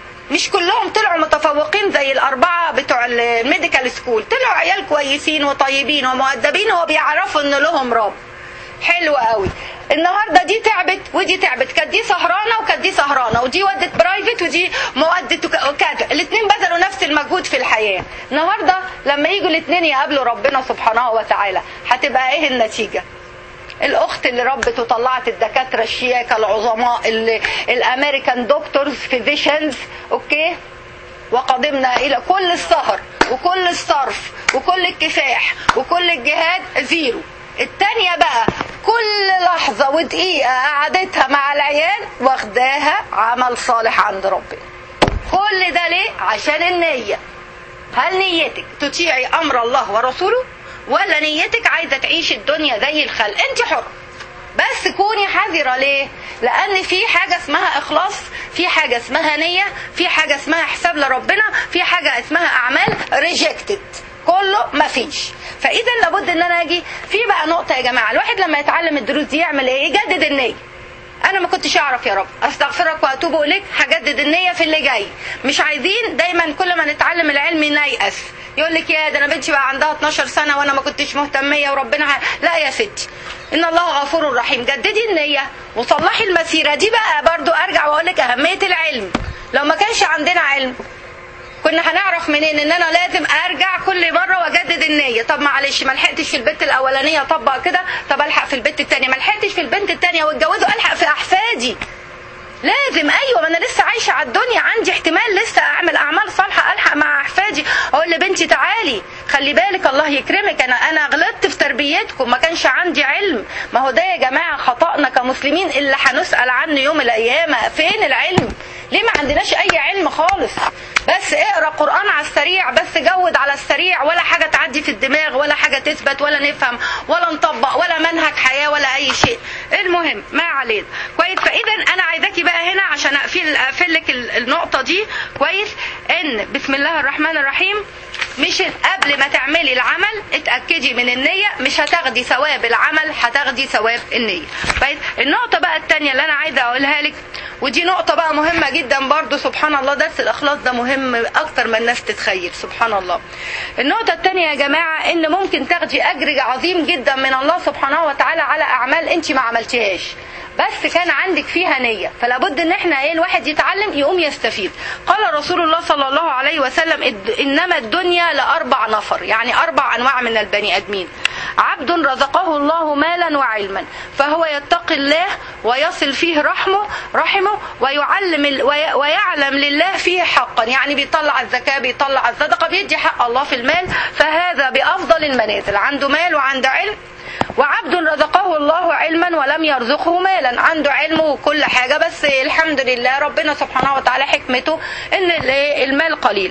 مش كلهم طلعوا متفوقين زي الأربعة بتوع الميديكال سكول طلعوا عيال كويسين وطيبين ومؤدبين وبيعرفوا إن لهم رب حلو قوي النهارده دي تعبت ودي تعبت كانت دي سهرانه وكانت دي سهرانه ودي ودت برايفت ودي مودت وكذا الاثنين بذلوا نفس المجهود في الحياه النهارده لما يجوا الاثنين يقابلوا ربنا سبحانه وتعالى هتبقى ايه النتيجه الاخت اللي ربت وطلعت الدكاتره الشياكه العظماء الامريكان دكتورز فيزيشنز اوكي وقدمنا الى كل السهر وكل الصرف وكل الكفاح وكل الجهاد زيرو التانية بقى كل لحظة ودقيقة قعدتها مع العيال واخداها عمل صالح عند ربنا كل ده ليه عشان النية هل نيتك تطيعي امر الله ورسوله ولا نيتك عايزة تعيش الدنيا زي الخلق انت حر بس كوني حذرة ليه لان في حاجة اسمها اخلاص في حاجة اسمها نية في حاجة اسمها حساب لربنا في حاجة اسمها اعمال ريجكتد كله مفيش فاذا لابد ان انا اجي في بقى نقطه يا جماعه الواحد لما يتعلم الدروس دي يعمل ايه يجدد النيه انا ما كنتش اعرف يا رب استغفرك واتوب اليك هجدد النيه في اللي جاي مش عايزين دايما كل ما نتعلم العلم نيأس يقول لك يا ده انا بنتي بقى عندها 12 سنه وانا ما كنتش مهتميه وربنا ه... لا يا ستي ان الله غفور رحيم جددي النيه وصلحي المسيره دي بقى برضو ارجع واقول لك اهميه العلم لو ما كانش عندنا علم كنا هنعرف منين ان انا لازم ارجع كل مره واجدد النيه طب معلش ما لحقتش في البنت الاولانيه اطبق كده طب الحق في البنت الثانيه ما لحقتش في البنت الثانيه واتجوزه الحق في احفادي لازم ايوه ما انا لسه عايشه على الدنيا عندي احتمال لسه اعمل اعمال صالحه الحق مع احفادي اقول لبنتي تعالي خلي بالك الله يكرمك انا انا غلطت في تربيتكم ما كانش عندي علم ما هو ده يا جماعه خطأنا كمسلمين اللي هنسال عنه يوم القيامه فين العلم ليه ما عندناش اي علم خالص بس اقرا قران على السريع بس جود على السريع ولا حاجه تعدي في الدماغ ولا حاجه تثبت ولا نفهم ولا نطبق ولا منهج حياه ولا اي شيء المهم ما علينا كويس فاذا انا عايزاكي بقى هنا عشان اقفل اقفل لك النقطه دي كويس ان بسم الله الرحمن الرحيم مش قبل ما تعملي العمل اتاكدي من النيه مش هتاخدي ثواب العمل هتاخدي ثواب النيه كويس النقطه بقى الثانيه اللي انا عايزه اقولها لك ودي نقطة بقى مهمة جدا برضو سبحان الله درس الإخلاص ده مهم أكتر ما الناس تتخيل سبحان الله النقطة الثانية يا جماعة إن ممكن تاخدي أجر عظيم جدا من الله سبحانه وتعالى على أعمال أنت ما عملتيهاش بس كان عندك فيها نية فلا بد ان احنا ايه الواحد يتعلم يقوم يستفيد قال رسول الله صلى الله عليه وسلم "الد- انما الدنيا لاربع نفر يعني اربع انواع من البني ادمين عبد رزقه الله مالا وعلما فهو يتقي الله ويصل فيه رحمه رحمه ويعلم ال- وي- ويعلم لله فيه حقا يعني بيطلع الزكاة بيطلع الصدقة بيدي حق الله في المال فهذا بأفضل المنازل عنده مال وعنده علم وعبد رزقه الله علما ولم يرزقه مالا عنده علم وكل حاجة بس الحمد لله ربنا سبحانه وتعالى حكمته ان ال- المال قليل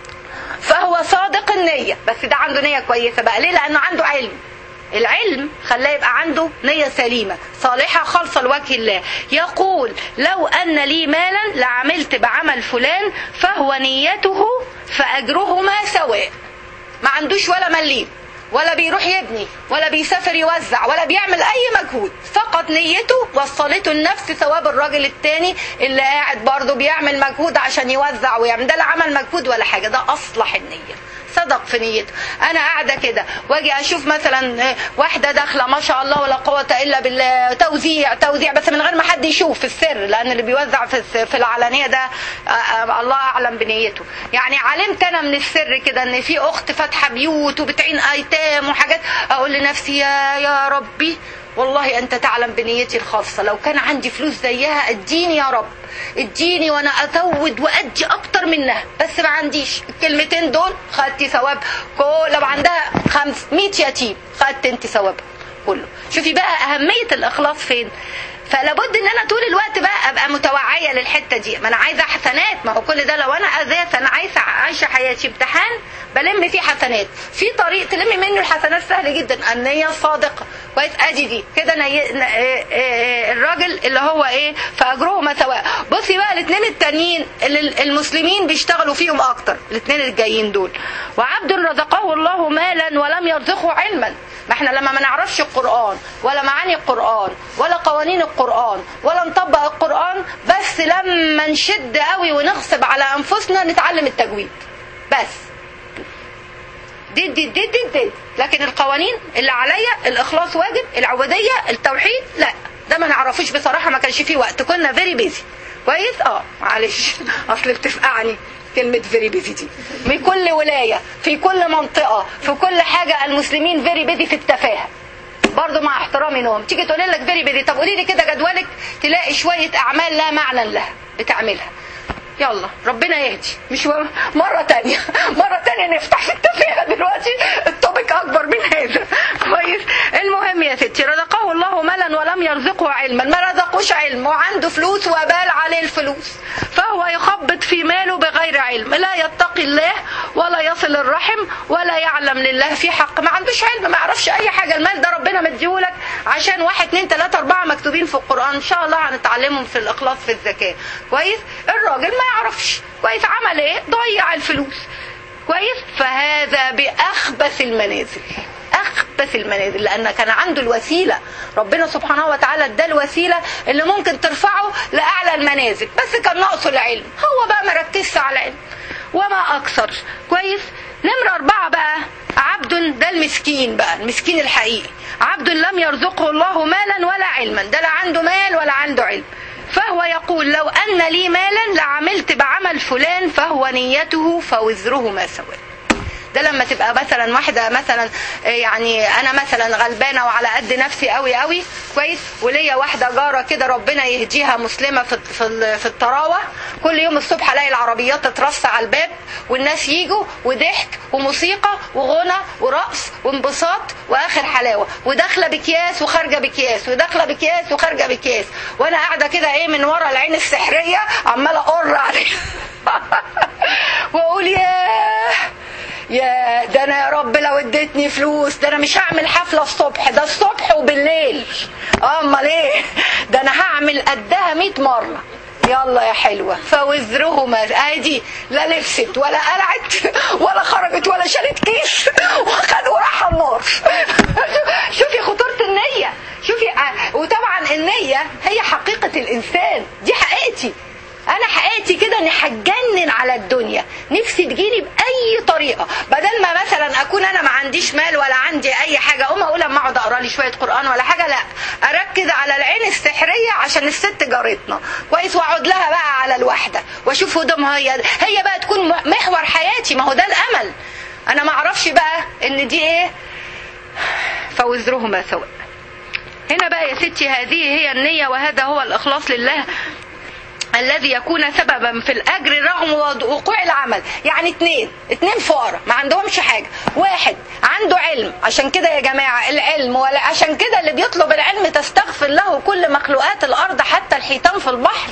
فهو صادق النية بس ده عنده نية كويسة بقى ليه لأنه عنده علم العلم خلاه يبقى عنده نية سليمة صالحة خالصة لوجه الله يقول لو أن لي مالا لعملت بعمل فلان فهو نيته فأجرهما سواء ما عندوش ولا مليم ولا بيروح يبني ولا بيسافر يوزع ولا بيعمل اي مجهود فقط نيته وصلته لنفس ثواب الراجل التاني اللي قاعد برضه بيعمل مجهود عشان يوزع ويعمل ده لا عمل مجهود ولا حاجه ده اصلح النيه صدق في نيته انا قاعده كده واجي اشوف مثلا واحده داخله ما شاء الله ولا قوه الا بالله توزيع توزيع بس من غير ما حد يشوف في السر لان اللي بيوزع في الس- في العلانيه ده آه، آه، الله اعلم بنيته يعني علمت انا من السر كده ان في اخت فاتحه بيوت وبتعين ايتام وحاجات اقول لنفسي يا يا ربي والله انت تعلم بنيتي الخاصه لو كان عندي فلوس زيها اديني يا رب اديني وانا ازود وادي اكتر منها بس ما عنديش الكلمتين دول خدتي ثواب كل لو عندها خمس 100 يتيم خدت انت ثوابها كله شوفي بقى اهميه الاخلاص فين فلابد ان انا طول الوقت بقى ابقى متوعيه للحته دي ما انا عايزه حسنات ما هو كل ده لو انا اساسا عايزه عايشه حياتي امتحان بلم فيه حسنات في طريق تلمي منه الحسنات سهل جدا النيه الصادقه كويس ادي دي كده ني... ن- آه، آه، الراجل اللي هو ايه فاجرهما سواء بصي بقى الاثنين التانيين اللي المسلمين بيشتغلوا فيهم اكتر الاثنين الجايين دول وعبد رزقه الله مالا ولم يرزقه علما ما احنا لما ما نعرفش القرآن ولا معاني القرآن ولا قوانين القرآن ولا نطبق القرآن بس لما نشد قوي ونغصب على أنفسنا نتعلم التجويد بس دي دي دي دي دي لكن القوانين اللي عليا الإخلاص واجب العبودية التوحيد لا ده ما نعرفوش بصراحة ما كانش فيه وقت كنا فيري بيزي كويس اه معلش اصل بتفقعني كلمة فيري بيزي دي في كل ولاية في كل منطقة في كل حاجة المسلمين فيري بيزي في التفاهة برضه مع احترامي لهم تيجي تقول لك فيري بيزي طب قولي لي كده جدولك تلاقي شوية أعمال لا معنى لها بتعملها يلا ربنا يهدي مش و- مرة تانية مرة تانية نفتح في التفاهة دلوقتي التوبيك أكبر من هذا كويس المهم يا ستي رزقه الله مالا ولم يرزقه علما ما رزقوش علم وعنده فلوس وبال عليه الفلوس فهو يخبط في ماله بغير علم لا يتقي الله ولا يصل الرحم ولا يعلم لله في حق ما عندوش علم ما يعرفش أي حاجة المال ده ربنا مديهولك عشان واحد اتنين تلاتة أربعة مكتوبين في القرآن إن شاء الله هنتعلمهم في الإخلاص في الزكاة كويس الراجل ما يعرفش كويس عمل إيه ضيع الفلوس كويس فهذا بأخبث المنازل أخبث المنازل لأن كان عنده الوسيلة ربنا سبحانه وتعالى ادى الوسيلة اللي ممكن ترفعه لأعلى المنازل بس كان ناقصه العلم هو بقى ما ركزش على العلم وما أكثر كويس نمرة أربعة بقى عبد ده المسكين بقى المسكين الحقيقي عبد لم يرزقه الله مالا ولا علما ده لا عنده مال ولا عنده علم فهو يقول لو أن لي مالا لعملت بعمل فلان فهو نيته فوزره ما سواه ده لما تبقى مثلا واحده مثلا يعني انا مثلا غلبانه وعلى قد نفسي قوي قوي كويس وليا واحده جاره كده ربنا يهديها مسلمه في في في الطراوه كل يوم الصبح الاقي العربيات تترص على الباب والناس يجوا وضحك وموسيقى وغنى ورقص وانبساط واخر حلاوه وداخله بكياس وخارجه بكياس وداخله بكياس وخارجه بكياس وانا قاعده كده ايه من ورا العين السحريه عماله اقر عليها واقول ياه يا ده انا يا رب لو اديتني فلوس ده انا مش هعمل حفله الصبح ده الصبح وبالليل امال ايه ده انا هعمل قدها 100 مره يلا يا حلوة فوزرهما ادي لا لبست ولا قلعت ولا خرجت ولا شالت كيس وخد وراح النار شوفي خطورة النية شوفي وطبعا النية هي حقيقة الإنسان دي حقيقتي انا حقيقتي كده اني هتجنن على الدنيا نفسي تجيلي باي طريقه بدل ما مثلا اكون انا ما عنديش مال ولا عندي اي حاجه اقوم اقول اما اقعد اقرا لي شويه قران ولا حاجه لا اركز على العين السحريه عشان الست جارتنا كويس واقعد لها بقى على الواحده واشوف هدومها هي هي بقى تكون محور حياتي ما هو ده الامل انا ما اعرفش بقى ان دي ايه فوزرهما سواء هنا بقى يا ستي هذه هي النية وهذا هو الإخلاص لله الذي يكون سببا في الاجر رغم وقوع العمل يعني اتنين اتنين فقراء ما عندهمش حاجه واحد عنده علم عشان كده يا جماعه العلم ولا عشان كده اللي بيطلب العلم تستغفر له كل مخلوقات الارض حتى الحيتان في البحر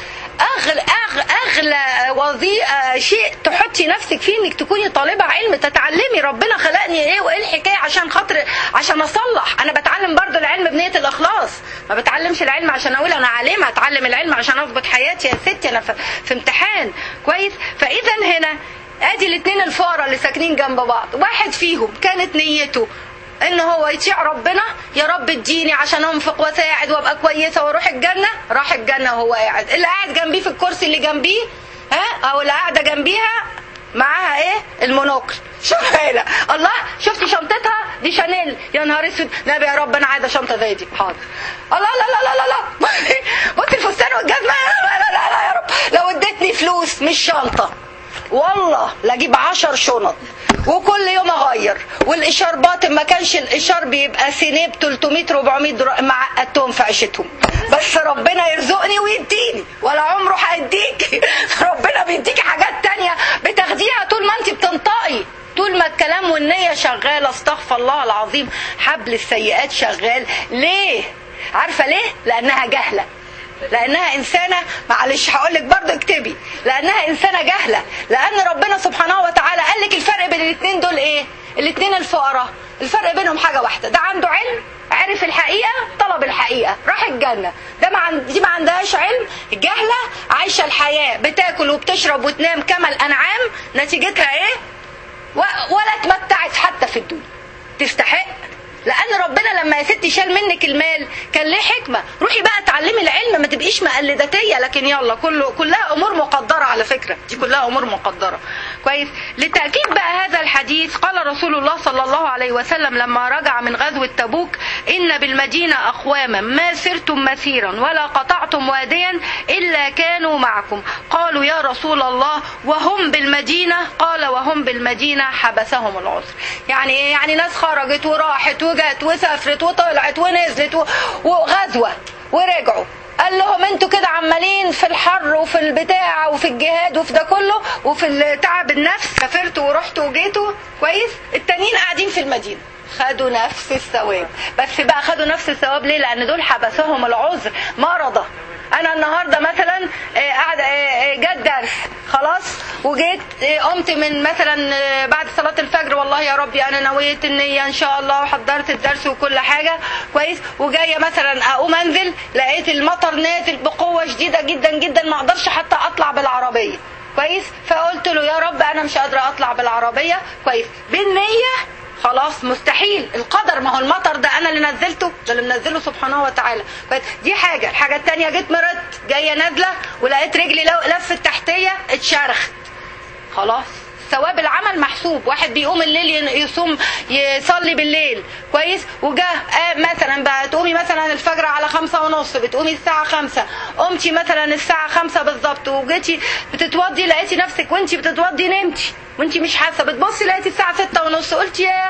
اغلى أغلى, اغلى وظيفه شيء تحطي نفسك فيه انك تكوني طالبه علم تتعلمي ربنا خلقني ايه وايه الحكايه عشان خاطر عشان اصلح انا بتعلم برضو العلم بنيه الاخلاص ما بتعلمش العلم عشان اقول انا عالمه اتعلم العلم عشان اضبط حياتي يا ستي انا في, في امتحان كويس فاذا هنا ادي الاثنين الفقراء اللي ساكنين جنب بعض واحد فيهم كانت نيته ان هو يطيع ربنا يا رب اديني عشان انفق واساعد وابقى كويسه واروح الجنه راح الجنه وهو قاعد اللي قاعد جنبيه في الكرسي اللي جنبيه ها او اللي قاعده جنبيها معاها ايه المونوكل شغاله الله شفتي شنطتها دي شانيل يا نهار اسود نبي يا رب انا عايزه شنطه زي دي حاضر الله لا لا لا لا لا بصي الفستان والجزمه لا لا لا, لا يا رب لو اديتني فلوس مش شنطه والله لاجيب عشر شنط وكل يوم اغير والاشاربات ما كانش الاشار بيبقى سينيه ب 300 400 درهم معقدتهم في عيشتهم بس ربنا يرزقني ويديني ولا عمره هيديكي ربنا بيديكي حاجات تانية بتاخديها طول ما انت بتنطقي طول ما الكلام والنية شغالة استغفر الله العظيم حبل السيئات شغال ليه عارفة ليه لأنها جهلة لانها انسانه معلش هقول لك برضه اكتبي لانها انسانه جهله لان ربنا سبحانه وتعالى قال لك الفرق بين الاثنين دول ايه الاثنين الفقراء الفرق بينهم حاجه واحده ده عنده علم عرف الحقيقه طلب الحقيقه راح الجنه ده ما عند... دي ما عندهاش علم جهله عايشه الحياه بتاكل وبتشرب وتنام كما الانعام نتيجتها ايه و... ولا اتمتعت حتى في الدنيا تستحق لان ربنا لما يا ستي شال منك المال كان ليه حكمه روحي بقى اتعلمي العلم ما تبقيش مقلداتيه لكن يلا كله كلها امور مقدره على فكره دي كلها امور مقدره كويس لتاكيد بقى هذا الحديث قال رسول الله صلى الله عليه وسلم لما رجع من غزوه تبوك ان بالمدينه اقواما ما سرتم مسيرا ولا قطعتم واديا الا كانوا معكم قالوا يا رسول الله وهم بالمدينه قال وهم بالمدينه حبسهم العذر يعني ايه يعني ناس خرجت وراحت وجت وسافرت وطلعت ونزلت و... وغزوه ورجعوا قال لهم انتوا كده عمالين في الحر وفي البتاع وفي الجهاد وفي ده كله وفي تعب النفس سافرتوا ورحتوا وجيتوا كويس التانيين قاعدين في المدينه خدوا نفس الثواب بس بقى خدوا نفس الثواب ليه لان دول حبسهم العذر مرضى انا النهارده مثلا قاعده جت درس خلاص وجيت قمت من مثلا بعد صلاه الفجر والله يا ربي انا نويت النيه ان شاء الله وحضرت الدرس وكل حاجه كويس وجايه مثلا اقوم انزل لقيت المطر نازل بقوه شديده جدا جدا ما اقدرش حتى اطلع بالعربيه كويس فقلت له يا رب انا مش قادره اطلع بالعربيه كويس بالنيه خلاص مستحيل القدر ما هو المطر ده انا اللي نزلته ده اللي منزله سبحانه وتعالى دي حاجه الحاجه الثانيه جيت مرضت جايه نازله ولقيت رجلي لفت تحتيه اتشرخت خلاص ثواب العمل محسوب واحد بيقوم الليل يصوم يصلي بالليل كويس وجاه آه مثلا بقى تقومي مثلا الفجر على خمسة ونص بتقومي الساعة خمسة قمتي مثلا الساعة خمسة بالظبط وجيتي بتتوضي لقيتي نفسك وانتي بتتوضي نمتي وانتي مش حاسة بتبصي لقيتي الساعة ستة ونص قلتي يا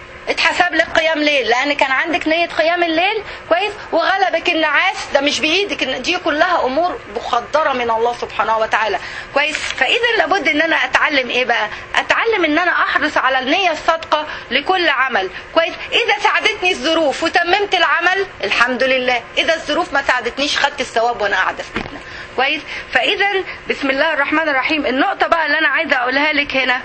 اتحسب لك قيام ليل لان كان عندك نيه قيام الليل كويس وغلبك النعاس ده مش بايدك دي كلها امور مقدره من الله سبحانه وتعالى كويس فاذا لابد ان انا اتعلم ايه بقى اتعلم ان انا احرص على النيه الصادقه لكل عمل كويس اذا ساعدتني الظروف وتممت العمل الحمد لله اذا الظروف ما ساعدتنيش خدت الثواب وانا قاعده في بيتنا كويس فاذا بسم الله الرحمن الرحيم النقطه بقى اللي انا عايزه اقولها لك هنا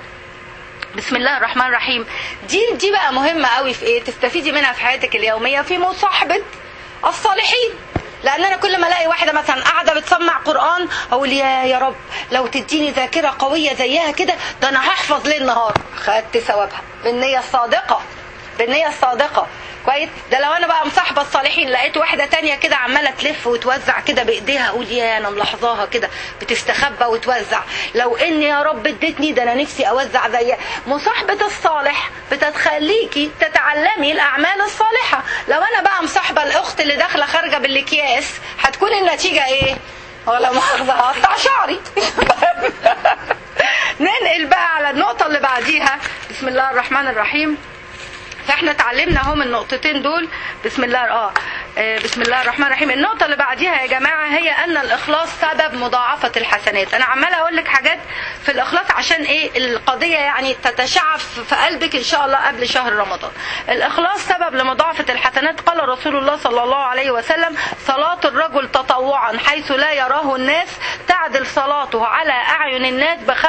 بسم الله الرحمن الرحيم دي دي بقى مهمه قوي في ايه تستفيدي منها في حياتك اليوميه في مصاحبه الصالحين لان انا كل ما الاقي واحده مثلا قاعده بتسمع قران اقول يا يا رب لو تديني ذاكره قويه زيها كده ده انا هحفظ ليل نهار خدت ثوابها بالنيه الصادقه بالنيه الصادقه كويس ده لو انا بقى مصاحبه الصالحين لقيت واحده تانية كده عماله تلف وتوزع كده بايديها اقول يا انا ملاحظاها كده بتستخبى وتوزع لو ان يا رب ادتني ده انا نفسي اوزع زيها مصاحبه الصالح بتخليكي تتعلمي الاعمال الصالحه لو انا بقى مصاحبه الاخت اللي داخله خارجه بالاكياس هتكون النتيجه ايه ولا مؤاخذه هقطع شعري ننقل بقى على النقطه اللي بعديها بسم الله الرحمن الرحيم فاحنا اتعلمنا اهم النقطتين دول بسم الله اه آه، بسم الله الرحمن الرحيم النقطة اللي بعديها يا جماعة هي أن الإخلاص سبب مضاعفة الحسنات أنا عمالة أقول لك حاجات في الإخلاص عشان إيه القضية يعني تتشعب في قلبك إن شاء الله قبل شهر رمضان الإخلاص سبب لمضاعفة الحسنات قال رسول الله صلى الله عليه وسلم صلاة الرجل تطوعا حيث لا يراه الناس تعدل صلاته على أعين الناس ب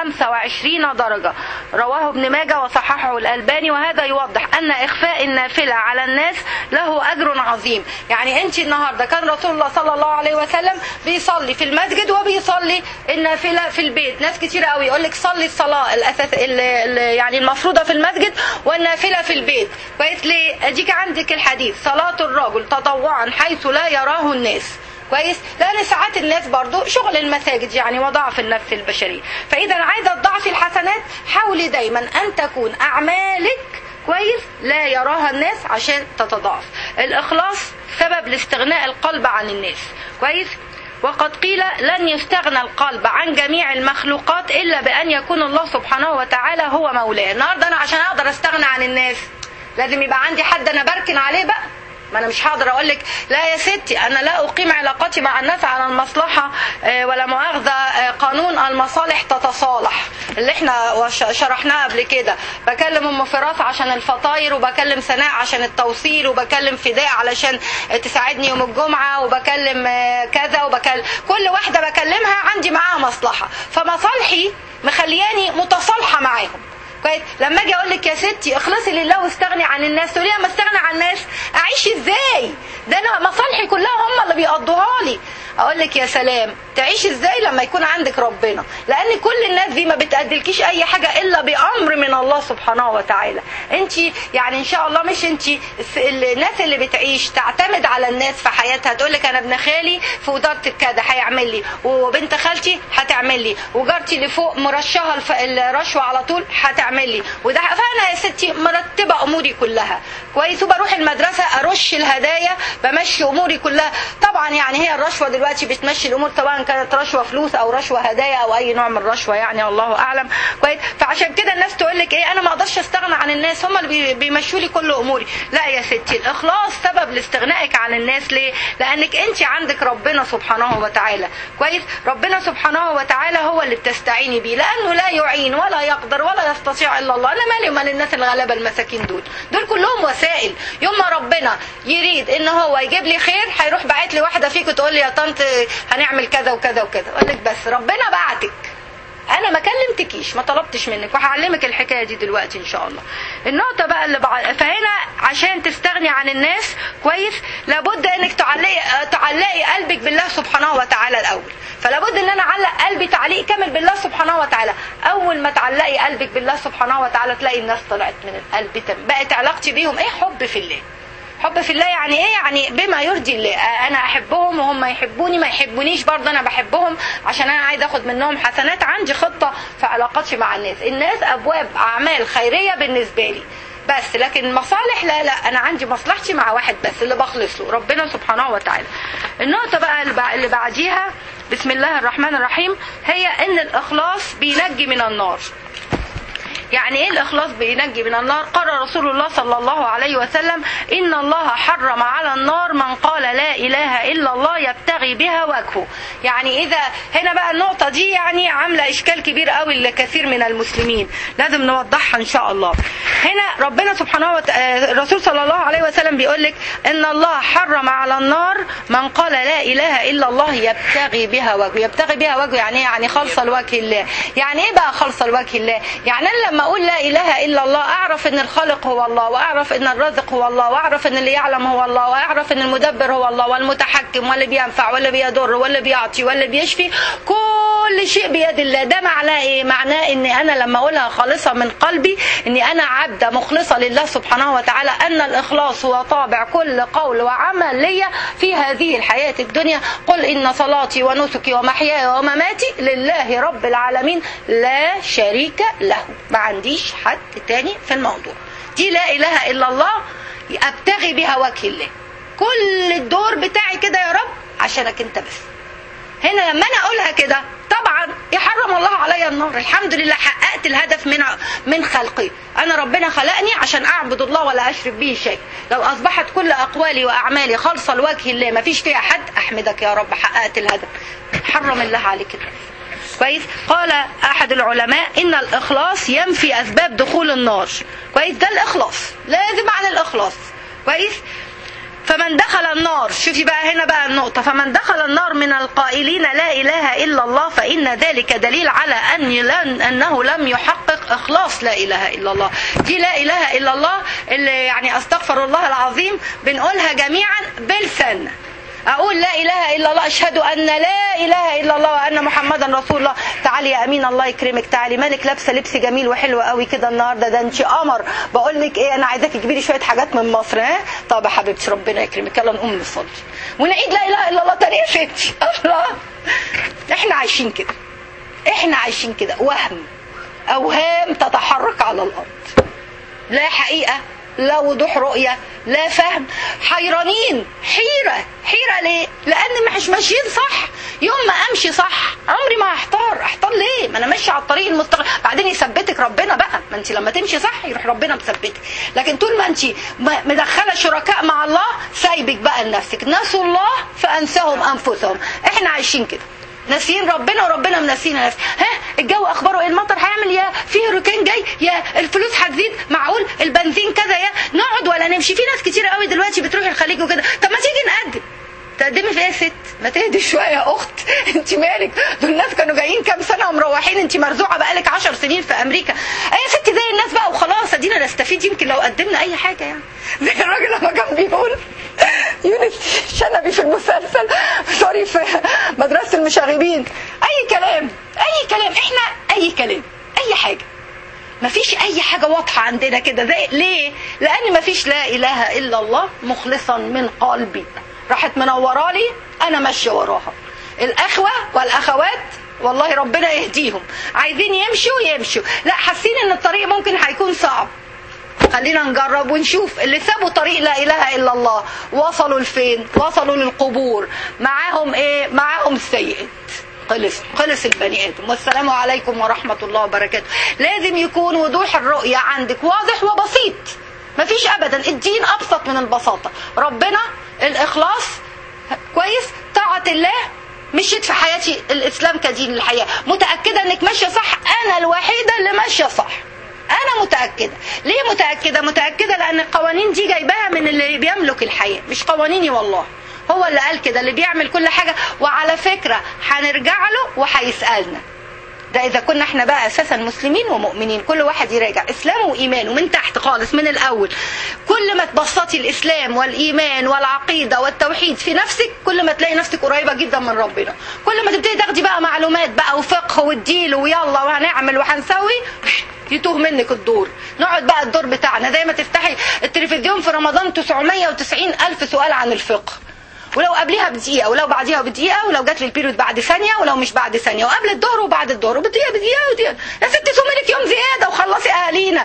25 درجة رواه ابن ماجه وصححه الألباني وهذا يوضح أن إخفاء النافلة على الناس له أجر عظيم يعني أنت النهاردة كان رسول الله صلى الله عليه وسلم بيصلي في المسجد وبيصلي النافلة في البيت ناس كتير قوي يقول لك صلي الصلاة الأساس ال- ال- يعني المفروضة في المسجد والنافلة في البيت كويس ليه أديك عندك الحديث صلاة الرجل تطوعا حيث لا يراه الناس كويس لان ساعات الناس برضو شغل المساجد يعني وضعف النفس البشريه فاذا عايزه تضعفي الحسنات حاولي دايما ان تكون اعمالك كويس لا يراها الناس عشان تتضاعف الاخلاص سبب لاستغناء القلب عن الناس كويس وقد قيل لن يستغنى القلب عن جميع المخلوقات الا بان يكون الله سبحانه وتعالى هو مولاه النهارده انا عشان اقدر استغنى عن الناس لازم يبقى عندي حد انا بركن عليه بقى ما انا مش هقدر اقول لك لا يا ستي انا لا اقيم علاقتي مع الناس على المصلحه آه، ولا مؤاخذه آه، قانون المصالح تتصالح اللي احنا وش- شرحناه قبل كده بكلم ام فراس عشان الفطاير وبكلم سناء عشان التوصيل وبكلم فداء علشان تساعدني يوم الجمعه وبكلم آه، كذا وبكلم كل واحده بكلمها عندي معاها مصلحه فمصالحي مخلياني متصالحه معاهم كويس لما اجي اقول لك يا ستي اخلصي لله واستغني عن الناس تقولي لما استغنى عن الناس اعيش ازاي ده انا مصالحي كلها هم اللي بيقضوها لي اقول لك يا سلام تعيش ازاي لما يكون عندك ربنا لان كل الناس دي ما بتأدلكيش اي حاجه الا بامر من الله سبحانه وتعالى انت يعني ان شاء الله مش انت الس- الناس اللي بتعيش تعتمد على الناس في حياتها تقول لك انا ابن خالي في وزاره كذا هيعمل لي وبنت خالتي هتعمل لي وجارتي اللي فوق مرشها الف- الرشوه على طول هتعمل لي وده فانا يا ستي مرتبه اموري كلها كويس وبروح المدرسه ارش الهدايا بمشي اموري كلها طبعا يعني هي الرشوه دلوقتي بتمشي الامور سواء كانت رشوه فلوس او رشوه هدايا او اي نوع من الرشوه يعني الله اعلم كويس فعشان كده الناس تقول لك ايه انا ما اقدرش استغنى عن الناس هم اللي بي- بيمشوا لي كل اموري لا يا ستي الاخلاص سبب لاستغنائك عن الناس ليه لانك انت عندك ربنا سبحانه وتعالى كويس ربنا سبحانه وتعالى هو اللي بتستعيني بيه لانه لا يعين ولا يقدر ولا يستطيع الا الله انا مالي ومال الناس الغلابه المساكين دول دول كلهم وسائل يوم ما ربنا يريد ان هو يجيب لي خير هيروح باعت لي واحده فيكم تقول لي يا طنط هنعمل كذا وكذا وكذا اقول لك بس ربنا بعتك انا ما كلمتكيش ما طلبتش منك وهعلمك الحكايه دي دلوقتي ان شاء الله النقطه بقى اللي بعد فهنا عشان تستغني عن الناس كويس لابد انك تعلقي تعلقي قلبك بالله سبحانه وتعالى الاول فلابد ان انا اعلق قلبي تعليق كامل بالله سبحانه وتعالى اول ما تعلقي قلبك بالله سبحانه وتعالى تلاقي الناس طلعت من القلب تم بقت علاقتي بيهم ايه حب في الله حب في الله يعني ايه يعني بما يرضي الله انا احبهم وهم يحبوني ما يحبونيش برضه انا بحبهم عشان انا عايز اخد منهم حسنات عندي خطه في علاقاتي مع الناس الناس ابواب اعمال خيريه بالنسبه لي بس لكن مصالح لا لا انا عندي مصلحتي مع واحد بس اللي بخلص له ربنا سبحانه وتعالى النقطه بقى اللي بع- اللي بعديها بسم الله الرحمن الرحيم هي ان الاخلاص بينجي من النار يعني ايه الاخلاص بينجي من النار قال رسول الله صلى الله عليه وسلم ان الله حرم على النار من قال لا اله الا الله يبتغي بها وجهه يعني اذا هنا بقى النقطه دي يعني عامله اشكال كبير قوي لكثير من المسلمين لازم نوضحها ان شاء الله هنا ربنا سبحانه وتعالى الرسول صلى الله عليه وسلم بيقول لك ان الله حرم على النار من قال لا اله الا الله يبتغي بها وجهه يبتغي بها وجهه يعني ايه يعني خالصه لوجه الله يعني ايه بقى خالصه لوجه الله يعني انا لما اقول لا اله الا الله اعرف ان الخالق هو الله واعرف ان الرازق هو الله واعرف ان اللي يعلم هو الله واعرف ان المدبر هو الله والمتحكم واللي بينفع واللي بيضر واللي بيعطي واللي بيشفي كل كل شيء بيد الله ده معناه ايه معناه ان انا لما اقولها خالصه من قلبي اني انا عبده مخلصه لله سبحانه وتعالى ان الاخلاص هو طابع كل قول وعمل ليا في هذه الحياه الدنيا قل ان صلاتي ونسكي ومحياي ومماتي لله رب العالمين لا شريك له ما عنديش حد تاني في الموضوع دي لا اله الا الله ابتغي بها وجه الله كل الدور بتاعي كده يا رب عشانك انت بس هنا لما انا اقولها كده طبعا يحرم الله عليا النار الحمد لله حققت الهدف من من خلقي انا ربنا خلقني عشان اعبد الله ولا اشرك به شيء لو اصبحت كل اقوالي واعمالي خالصه لوجه الله ما فيش فيها حد احمدك يا رب حققت الهدف حرم الله عليك النار كويس قال احد العلماء ان الاخلاص ينفي اسباب دخول النار كويس ده الاخلاص لازم عن الاخلاص كويس فمن دخل النار شوفي بقى هنا بقى النقطة فمن دخل النار من القائلين لا إله إلا الله فإن ذلك دليل على أن لن أنه لم يحقق إخلاص لا إله إلا الله دي لا إله إلا الله اللي يعني أستغفر الله العظيم بنقولها جميعا بلسان اقول لا اله الا الله اشهد ان لا اله الا الله وان محمدا رسول الله تعالي يا امين الله يكرمك تعالي مالك لابسه لبس جميل وحلو قوي كده النهارده ده انت قمر بقول لك ايه انا عايزاك تجيبي لي شويه حاجات من مصر ها طب يا حبيبتي ربنا يكرمك يلا نقوم نصلي ونعيد لا اله الا الله تاني يا ستي الله احنا عايشين كده احنا عايشين كده وهم اوهام تتحرك على الارض لا حقيقه لا وضوح رؤية لا فهم حيرانين حيرة حيرة ليه لأن مش ماشيين صح يوم ما أمشي صح عمري ما هحتار أحتار ليه ما أنا ماشي على الطريق المستقيم بعدين يثبتك ربنا بقى ما أنت لما تمشي صح يروح ربنا مثبتك لكن طول ما أنت مدخلة شركاء مع الله سايبك بقى لنفسك نسوا الله فأنساهم أنفسهم إحنا عايشين كده ناسيين ربنا وربنا مناسينا نفسه ها الجو اخباره ايه المطر هيعمل يا في هurricane جاي يا الفلوس هتزيد معقول البنزين كذا يا نقعد ولا نمشي في ناس كتير قوي دلوقتي بتروح الخليج وكده طب ما تيجي نقدم تقدمي في ايه يا ست ما تهدي شويه يا اخت انت مالك دول الناس كانوا جايين كام سنه ومروحين انت مرزوعه بقالك 10 سنين في امريكا اي يا ستي زي الناس بقى وخلاص ادينا نستفيد يمكن لو قدمنا اي حاجه يعني زي الراجل لما كان بيقول يونس شنبي في المسلسل سوري في مدرسه المشاغبين اي كلام اي كلام احنا اي كلام اي حاجه مفيش اي حاجة واضحة عندنا كده زي ليه لان مفيش لا اله الا الله مخلصا من قلبي راحت منورة لي انا ماشية وراها الاخوة والاخوات والله ربنا يهديهم عايزين يمشوا يمشوا لا حاسين ان الطريق ممكن هيكون صعب خلينا نجرب ونشوف اللي سابوا طريق لا اله الا الله وصلوا لفين وصلوا للقبور معاهم ايه معاهم السيئات خلص خلص البني ادم والسلام عليكم ورحمه الله وبركاته لازم يكون وضوح الرؤيه عندك واضح وبسيط مفيش ابدا الدين ابسط من البساطه ربنا الاخلاص كويس طاعه الله مشيت في حياتي الاسلام كدين الحياه متاكده انك ماشيه صح انا الوحيده اللي ماشيه صح انا متاكده ليه متاكده متاكده لان القوانين دي جايباها من اللي بيملك الحياه مش قوانيني والله هو اللي قال كده اللي بيعمل كل حاجه وعلى فكره هنرجع له وهيسالنا ده اذا كنا احنا بقى اساسا مسلمين ومؤمنين كل واحد يراجع اسلامه وايمانه من تحت خالص من الاول كل ما تبسطي الاسلام والايمان والعقيده والتوحيد في نفسك كل ما تلاقي نفسك قريبه جدا من ربنا كل ما تبتدي تاخدي بقى معلومات بقى وفقه والدين ويلا وهنعمل وهنسوي يتوه منك الدور نقعد بقى الدور بتاعنا زي ما تفتحي التلفزيون في رمضان 990 ألف سؤال عن الفقه ولو قبلها بدقيقة ولو بعديها بدقيقة ولو جات لي البيريود بعد ثانية ولو مش بعد ثانية وقبل الظهر وبعد الظهر وبدقيقة بدقيقة ودقيقة يا ستي صومي لك يوم زيادة وخلصي أهالينا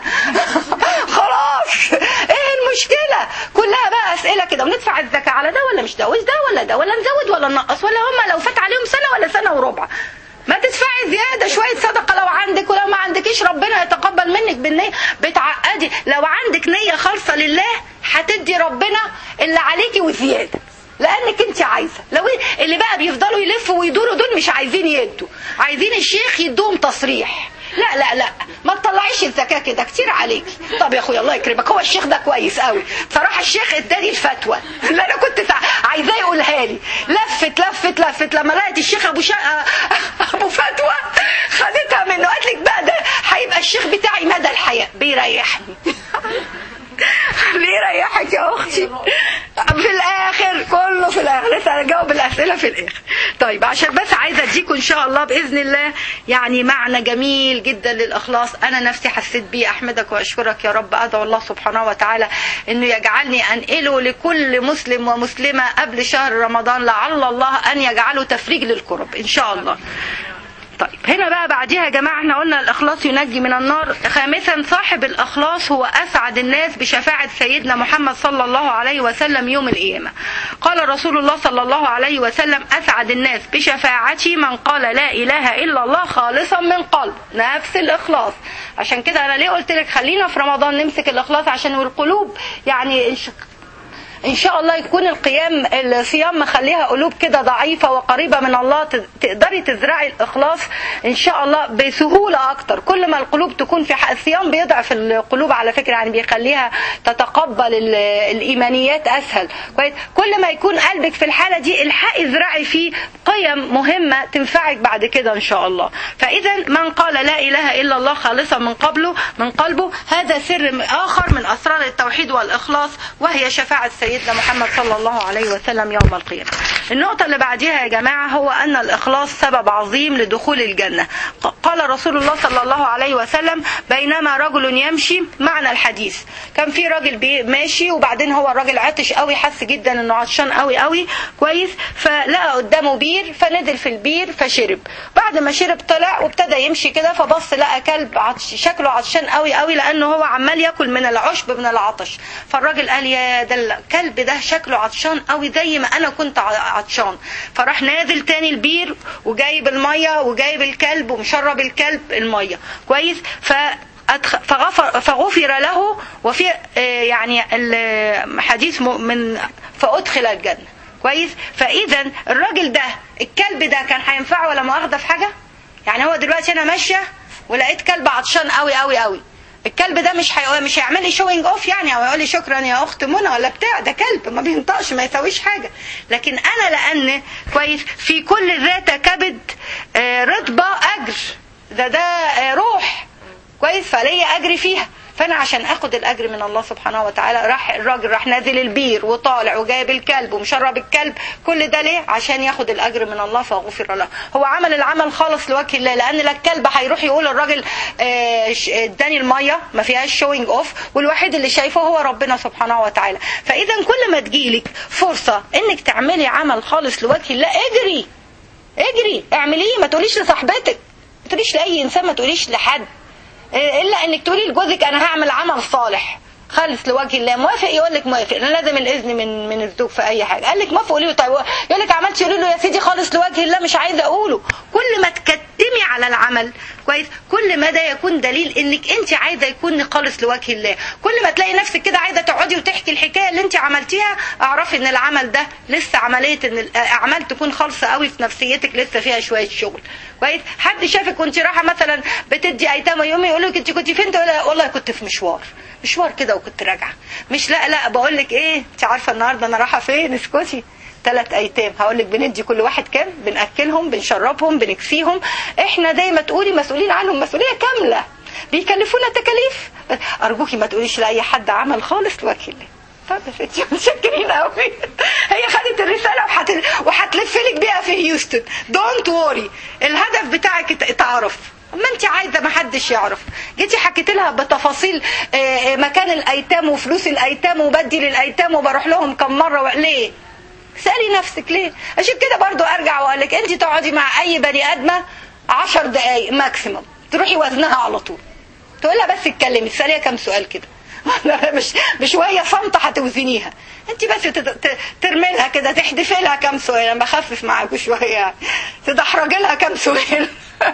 خلاص ايه المشكلة كلها بقى أسئلة كده وندفع الزكاة على ده ولا مش ده ولا ده ولا ده ولا نزود ولا ننقص ولا هم لو فات عليهم سنة ولا سنة وربع ما تدفعي زيادة شوية صدقة لو عندك ولو ما عندكيش ربنا يتقبل منك بالنية بتعقدي لو عندك نية خالصة لله هتدي ربنا اللي عليكي وزيادة لانك انت عايزه لو اللي بقى بيفضلوا يلفوا ويدوروا دول مش عايزين يدوا عايزين الشيخ يدوهم تصريح لا لا لا ما تطلعيش الزكاه كده كتير عليكي طب يا اخويا الله يكرمك هو الشيخ ده كويس قوي فراح الشيخ اداني الفتوى اللي انا كنت عايزاه يقولها لي لفت لفت لفت لما لقيت الشيخ ابو شا... ابو فتوى خدتها منه قالت لك بقى ده هيبقى الشيخ بتاعي مدى الحياه بيريحني ليه يريحك يا اختي في الاخر كله في الاخر لسه هجاوب الاسئله في الاخر طيب عشان بس عايزه اديكم ان شاء الله باذن الله يعني معنى جميل جدا للاخلاص انا نفسي حسيت بيه احمدك واشكرك يا رب ادعو الله سبحانه وتعالى انه يجعلني انقله لكل مسلم ومسلمه قبل شهر رمضان لعل الله ان يجعله تفريج للكرب ان شاء الله طيب هنا بقى بعديها يا جماعة احنا قلنا الإخلاص ينجي من النار خامسا صاحب الإخلاص هو أسعد الناس بشفاعة سيدنا محمد صلى الله عليه وسلم يوم القيامة قال رسول الله صلى الله عليه وسلم أسعد الناس بشفاعتي من قال لا إله إلا الله خالصا من قلب نفس الإخلاص عشان كده أنا ليه قلت لك خلينا في رمضان نمسك الإخلاص عشان القلوب يعني ان شاء الله يكون القيام الصيام مخليها قلوب كده ضعيفه وقريبه من الله تقدري تزرعي الاخلاص ان شاء الله بسهوله اكتر كل ما القلوب تكون في حق الصيام بيضعف القلوب على فكره يعني بيخليها تتقبل الايمانيات اسهل كويس كل ما يكون قلبك في الحاله دي الحقي ازرعي فيه قيم مهمه تنفعك بعد كده ان شاء الله فاذا من قال لا اله الا الله خالصا من قبله من قلبه هذا سر اخر من اسرار التوحيد والاخلاص وهي شفاعه سيدنا سيدنا محمد صلى الله عليه وسلم يوم القيامة النقطة اللي بعديها يا جماعة هو أن الإخلاص سبب عظيم لدخول الجنة قال رسول الله صلى الله عليه وسلم بينما رجل يمشي معنى الحديث كان في راجل ماشي وبعدين هو الراجل عطش قوي حس جدا انه عطشان قوي قوي كويس فلقى قدامه بير فنزل في البير فشرب بعد ما شرب طلع وابتدى يمشي كده فبص لقى كلب عطش شكله عطشان قوي قوي لانه هو عمال ياكل من العشب من العطش فالراجل قال يا ده الكلب ده شكله عطشان قوي زي ما انا كنت عطشان فراح نازل تاني البير وجايب الميه وجايب الكلب ومشرب الكلب الميه كويس ف فغفر, فغفر له وفي يعني الحديث من فأدخل الجنة كويس فإذا الراجل ده الكلب ده كان هينفعه ولا مؤاخذة في حاجة يعني هو دلوقتي أنا ماشية ولقيت كلب عطشان قوي قوي قوي الكلب ده مش حي... مش هيعمل لي شوينج اوف يعني او يقول لي شكرا يا اخت منى ولا بتاع ده كلب ما بينطقش ما يسويش حاجه لكن انا لان كويس في كل ذات كبد رطبه اجر ده ده روح كويس فليا اجري فيها فانا عشان اخد الاجر من الله سبحانه وتعالى راح الراجل راح نازل البير وطالع وجايب الكلب ومشرب الكلب كل ده ليه عشان ياخد الاجر من الله فغفر له هو عمل العمل خالص لوجه الله لان لا الكلب هيروح يقول الراجل اداني الميه ما فيهاش شوينج اوف والوحيد اللي شايفه هو ربنا سبحانه وتعالى فاذا كل ما تجيلك فرصه انك تعملي عمل خالص لوجه الله اجري اجري اعمليه ما تقوليش لصاحبتك ما تقوليش لاي انسان ما تقوليش لحد الا انك تقولي لجوزك انا هعمل عمل صالح خالص لوجه الله موافق يقول لك موافق انا لازم الاذن من من الزوج في اي حاجه قال لك موافق قولي له طيب يقول لك عملت يقولي له يا سيدي خالص لوجه الله مش عايزه اقوله كل ما تكتمي على العمل كويس كل ما ده يكون دليل انك انت عايزه يكون خالص لوجه الله كل ما تلاقي نفسك كده عايزه تقعدي وتحكي الحكايه اللي انت عملتيها اعرفي ان العمل ده لسه عمليه ان الاعمال تكون خالصه قوي في نفسيتك لسه فيها شويه شغل كويس حد شافك وانت رايحه مثلا بتدي ايتام يوم يقول لك انت كنت فين تقول والله كنت في مشوار مشوار كده وكنت راجعه مش لا لا بقول لك ايه انت عارفه النهارده انا رايحه فين اسكتي ثلاث ايتام هقول لك بندي كل واحد كام بناكلهم بنشربهم بنكسيهم احنا زي ما تقولي مسؤولين عنهم مسؤوليه كامله بيكلفونا تكاليف ارجوكي ما تقوليش لاي حد عمل خالص لوجه الله طب يا ستي متشكرين قوي هي خدت الرساله وحت... وهتلف لك بيها في هيوستن دونت وري الهدف بتاعك اتعرف ما انت عايزه ما حدش يعرف جيتي حكيت لها بتفاصيل مكان الايتام وفلوس الايتام وبدي للايتام وبروح لهم كم مره و... ليه سالي نفسك ليه عشان كده برضو ارجع واقول لك انت تقعدي مع اي بني ادمه 10 دقائق ماكسيموم تروحي وزنها على طول تقول لها بس اتكلمي تساليها كام سؤال كده مش بشويه صمته هتوزنيها انت بس ترمي لها كده تحدفي لها كام سؤال انا بخفف معاكم شويه يعني تدحرجي لها كام سؤال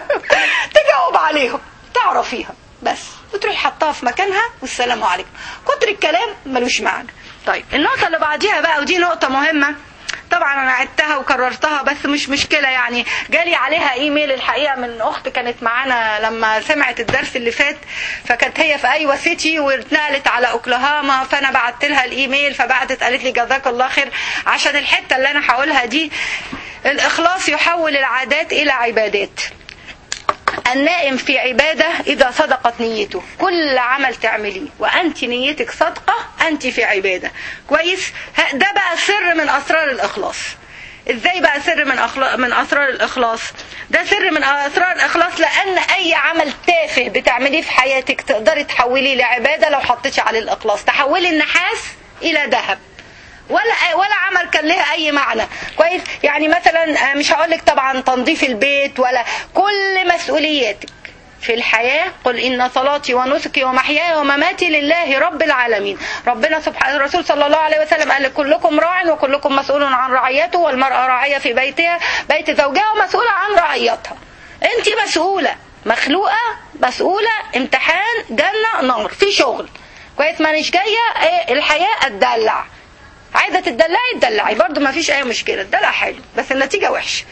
تجاوب عليهم تعرفيها بس وتروحي حطها في مكانها والسلام عليكم كتر الكلام ملوش معنى طيب النقطه اللي بعديها بقى ودي نقطه مهمه طبعا انا عدتها وكررتها بس مش مشكله يعني جالي عليها ايميل الحقيقه من اخت كانت معانا لما سمعت الدرس اللي فات فكانت هي في ايوه سيتي واتنقلت على اوكلاهاما فانا بعت لها الايميل فبعتت قالت لي جزاك الله خير عشان الحته اللي انا هقولها دي الاخلاص يحول العادات الى عبادات النائم في عبادة إذا صدقت نيته كل عمل تعمليه وأنت نيتك صادقة أنت في عبادة كويس ه- ده بقى سر من أسرار الإخلاص ازاي بقى سر من أخلا... من اسرار الاخلاص ده سر من اسرار الاخلاص لان اي عمل تافه بتعمليه في حياتك تقدري تحوليه لعباده لو حطيتي عليه الاخلاص تحولي النحاس الى ذهب ولا ولا عمل كان لها اي معنى كويس يعني مثلا آه، مش هقول لك طبعا تنظيف البيت ولا كل مسؤولياتك في الحياة قل إن صلاتي ونسكي ومحياي ومماتي لله رب العالمين ربنا سبحانه الرسول صلى الله عليه وسلم قال كلكم راع وكلكم مسؤول عن رعيته والمرأة راعية في بيتها بيت زوجها ومسؤولة عن رعيتها انت مسؤولة مخلوقة مسؤولة امتحان جنة نار في شغل كويس ما مش جاية ايه الحياة اتدلع عايزه تدلعي تدلعي برضه ما فيش اي مشكله الدلع حلو بس النتيجه وحشه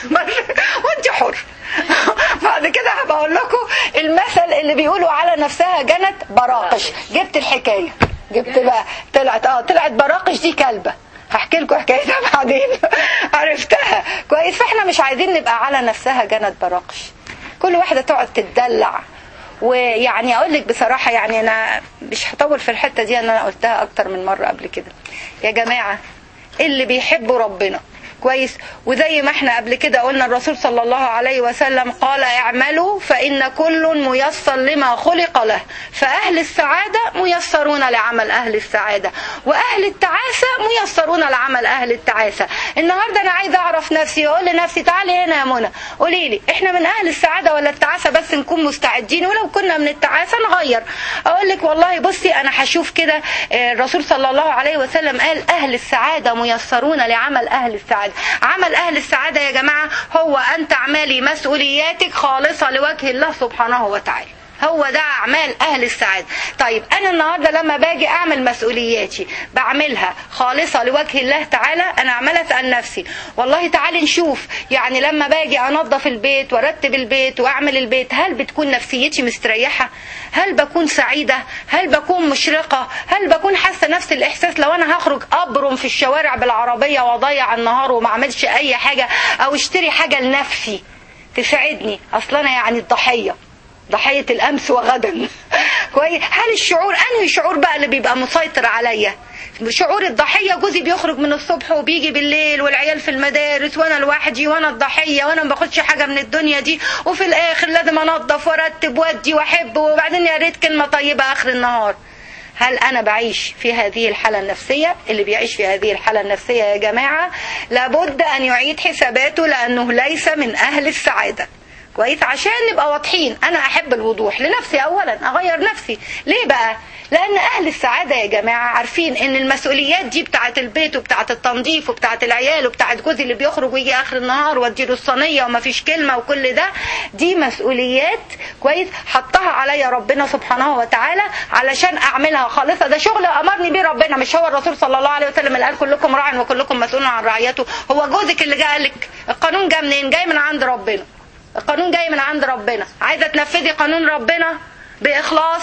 وانت حر بعد كده هبقى اقول لكم المثل اللي بيقولوا على نفسها جنت براقش جبت الحكايه جبت بقى طلعت اه طلعت براقش دي كلبه هحكي لكم حكايتها بعدين عرفتها كويس فاحنا مش عايزين نبقى على نفسها جنت براقش كل واحده تقعد تتدلع ويعني اقول لك بصراحه يعني انا مش هطول في الحته دي انا قلتها اكتر من مره قبل كده يا جماعه اللي بيحبوا ربنا كويس وزي ما احنا قبل كده قلنا الرسول صلى الله عليه وسلم قال اعملوا فإن كل ميسر لما خلق له فأهل السعادة ميسرون لعمل أهل السعادة وأهل التعاسة ميسرون لعمل أهل التعاسة النهاردة أنا عايزة أعرف نفسي أقول لنفسي تعالي هنا يا منى قولي لي احنا من أهل السعادة ولا التعاسة بس نكون مستعدين ولو كنا من التعاسة نغير أقول لك والله بصي أنا هشوف كده آه، الرسول صلى الله عليه وسلم قال أهل السعادة ميسرون لعمل أهل السعادة عمل أهل السعادة يا جماعة هو أن تعملي مسؤولياتك خالصة لوجه الله سبحانه وتعالى هو ده اعمال اهل السعاده طيب انا النهارده لما باجي اعمل مسؤولياتي بعملها خالصه لوجه الله تعالى انا عماله اسال نفسي والله تعالي نشوف يعني لما باجي انظف البيت وارتب البيت واعمل البيت هل بتكون نفسيتي مستريحه هل بكون سعيده هل بكون مشرقه هل بكون حاسه نفس الاحساس لو انا هخرج ابرم في الشوارع بالعربيه واضيع النهار وما اعملش اي حاجه او اشتري حاجه لنفسي تساعدني اصلا انا يعني الضحيه ضحية الأمس وغدا كويس هل الشعور أنهي شعور بقى اللي بيبقى مسيطر عليا شعور الضحية جوزي بيخرج من الصبح وبيجي بالليل والعيال في المدارس وانا لوحدي وانا الضحية وانا ما باخدش حاجة من الدنيا دي وفي الاخر لازم انظف وارتب وادي واحب وبعدين يا ريت كلمة طيبة اخر النهار هل انا بعيش في هذه الحالة النفسية اللي بيعيش في هذه الحالة النفسية يا جماعة لابد ان يعيد حساباته لانه ليس من اهل السعادة كويس عشان نبقى واضحين انا احب الوضوح لنفسي اولا اغير نفسي ليه بقى لان اهل السعاده يا جماعه عارفين ان المسؤوليات دي بتاعه البيت وبتاعه التنظيف وبتاعه العيال وبتاعه جوزي اللي بيخرج ويجي اخر النهار واديله الصينيه ومفيش كلمه وكل ده دي مسؤوليات كويس حطها عليا ربنا سبحانه وتعالى علشان اعملها خالصه ده شغل امرني بيه ربنا مش هو الرسول صلى الله عليه وسلم اللي قال كلكم راع وكلكم مسؤول عن رعيته هو جوزك اللي جه قال لك القانون جه منين جاي من عند ربنا القانون جاي من عند ربنا عايزه تنفذي قانون ربنا باخلاص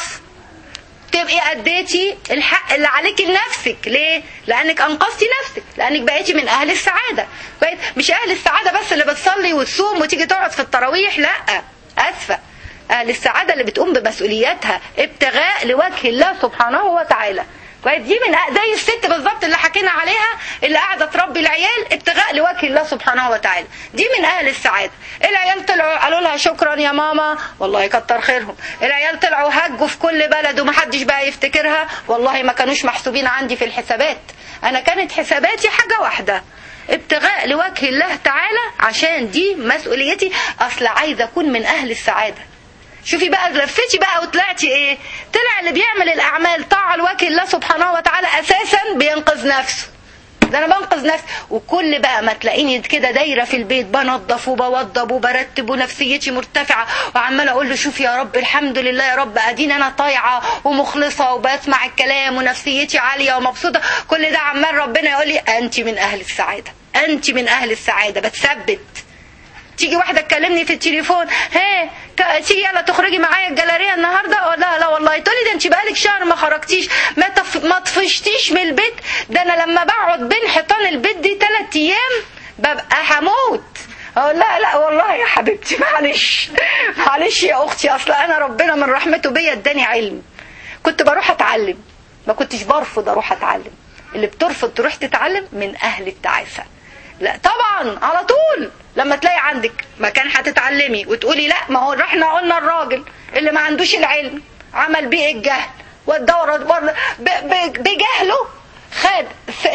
تبقي اديتي الحق اللي عليكي لنفسك ليه لانك انقذتي نفسك لانك بقيتي من اهل السعاده كويس مش اهل السعاده بس اللي بتصلي وتصوم وتيجي تقعد في التراويح لا اسفه اهل السعاده اللي بتقوم بمسؤولياتها ابتغاء لوجه الله سبحانه وتعالى كويس دي من زي الست بالظبط اللي حكينا عليها اللي قاعده تربي العيال ابتغاء لوجه الله سبحانه وتعالى دي من اهل السعاده العيال طلعوا قالوا لها شكرا يا ماما والله كتر خيرهم العيال طلعوا هجوا في كل بلد ومحدش بقى يفتكرها والله ما كانوش محسوبين عندي في الحسابات انا كانت حساباتي حاجه واحده ابتغاء لوجه الله تعالى عشان دي مسؤوليتي اصل عايزه اكون من اهل السعاده شوفي بقى لفتي بقى وطلعتي ايه طلع اللي بيعمل الاعمال طاعه لوجه الله سبحانه وتعالى اساسا بينقذ نفسه ده انا بنقذ نفسي وكل بقى ما تلاقيني كده دايره في البيت بنظف وبوضب وبرتب ونفسيتي مرتفعه وعماله اقول له شوف يا رب الحمد لله يا رب اديني انا طايعه ومخلصه وبسمع الكلام ونفسيتي عاليه ومبسوطه كل ده عمال ربنا يقول لي انت من اهل السعاده انت من اهل السعاده بتثبت تيجي واحده تكلمني في التليفون ها تيجي يلا تخرجي معايا الجاليريه النهارده اقول لها لا والله تقولي ده انت بقالك شهر ما خرجتيش ما تف... ما طفشتيش من البيت ده انا لما بقعد بين حيطان البيت دي ثلاث ايام ببقى هموت اقول لا لا والله يا حبيبتي معلش معلش يا اختي اصل انا ربنا من رحمته بيا اداني علم كنت بروح اتعلم ما كنتش برفض اروح اتعلم اللي بترفض تروح تتعلم من اهل التعاسه لا طبعا على طول لما تلاقي عندك مكان هتتعلمي وتقولي لا ما هو احنا قلنا الراجل اللي ما عندوش العلم عمل بيه الجهل والدورة بجهله خد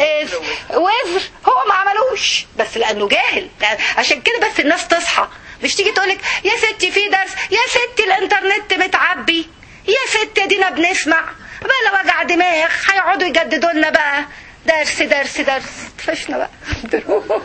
وزر هو ما عملوش بس لانه جاهل عشان كده بس الناس تصحى مش تيجي تقولك يا ستي في درس يا ستي الانترنت متعبي يا ستي ادينا بنسمع بلا وجع دماغ هيقعدوا يجددوا لنا بقى درس درس درس فشنا بقى دروس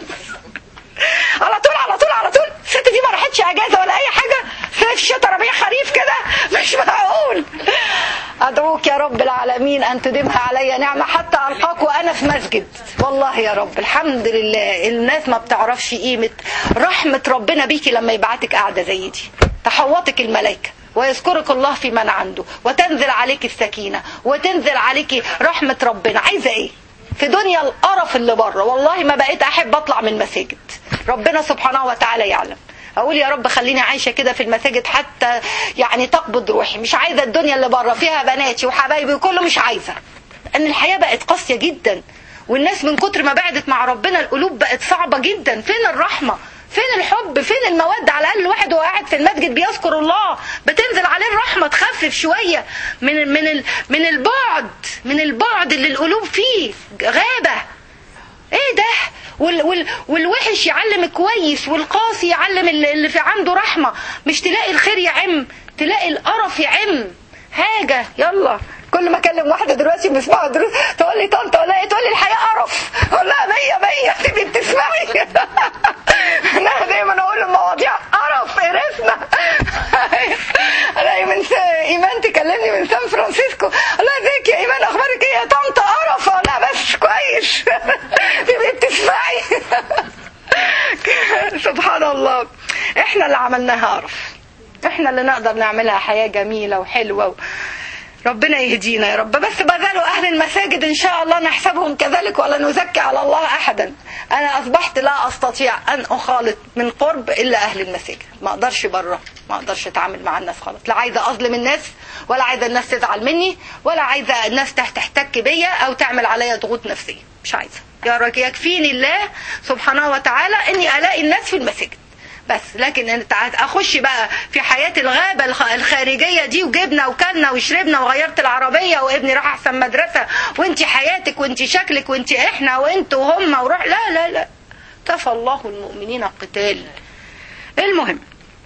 على طول على طول على طول الست دي ما راحتش اجازه ولا اي حاجه صيف شتاء ربيع خريف كده مش معقول ادعوك يا رب العالمين ان تديمها علي نعمه حتى القاك وانا في مسجد والله يا رب الحمد لله الناس ما بتعرفش قيمه رحمه ربنا بيكي لما يبعتك قاعده زي دي تحوطك الملائكه ويذكرك الله في من عنده وتنزل عليك السكينه وتنزل عليك رحمه ربنا عايزه ايه في دنيا القرف اللي بره والله ما بقيت احب اطلع من المساجد ربنا سبحانه وتعالى يعلم اقول يا رب خليني عايشه كده في المساجد حتى يعني تقبض روحي مش عايزه الدنيا اللي بره فيها بناتي وحبايبي وكله مش عايزه ان الحياه بقت قاسيه جدا والناس من كتر ما بعدت مع ربنا القلوب بقت صعبه جدا فين الرحمه فين الحب فين المودة على الأقل الواحد وهو قاعد في المسجد بيذكر الله بتنزل عليه الرحمة تخفف شوية من من من البعد من البعد اللي القلوب فيه غابة ايه ده وال وال والوحش يعلم الكويس والقاسي يعلم اللي في عنده رحمة مش تلاقي الخير يعم تلاقي القرف يعم حاجة يلا كل ما اكلم واحده دلوقتي بسمعها دروس تقول لي طنط ولا ايه تقول لي الحياه قرف اقول لها مية مية تبي بتسمعي انا دايما اقول المواضيع قرف قرفنا الاقي من ايمان تكلمني من سان فرانسيسكو اقول لها ازيك يا ايمان اخبارك ايه يا طنط قرف اقول لها بس كويس تبي بتسمعي سبحان الله احنا اللي عملناها قرف احنا اللي نقدر نعملها حياه جميله وحلوه و... ربنا يهدينا يا رب بس بذلوا أهل المساجد إن شاء الله نحسبهم كذلك ولا نزكي على الله أحدا أنا أصبحت لا أستطيع أن أخالط من قرب إلا أهل المساجد ما أقدرش بره ما أقدرش أتعامل مع الناس خالص لا عايزة أظلم الناس ولا عايزة الناس تزعل مني ولا عايزة الناس تحتك بيا أو تعمل عليا ضغوط نفسية مش عايزة يا رب يكفيني الله سبحانه وتعالى إني ألاقي الناس في المساجد بس لكن انت اخش بقى في حياة الغابة الخارجية دي وجبنا وكلنا وشربنا وغيرت العربية وابني راح احسن مدرسة وانت حياتك وانت شكلك وانت احنا وانت وهم وروح لا لا لا كفى الله المؤمنين القتال المهم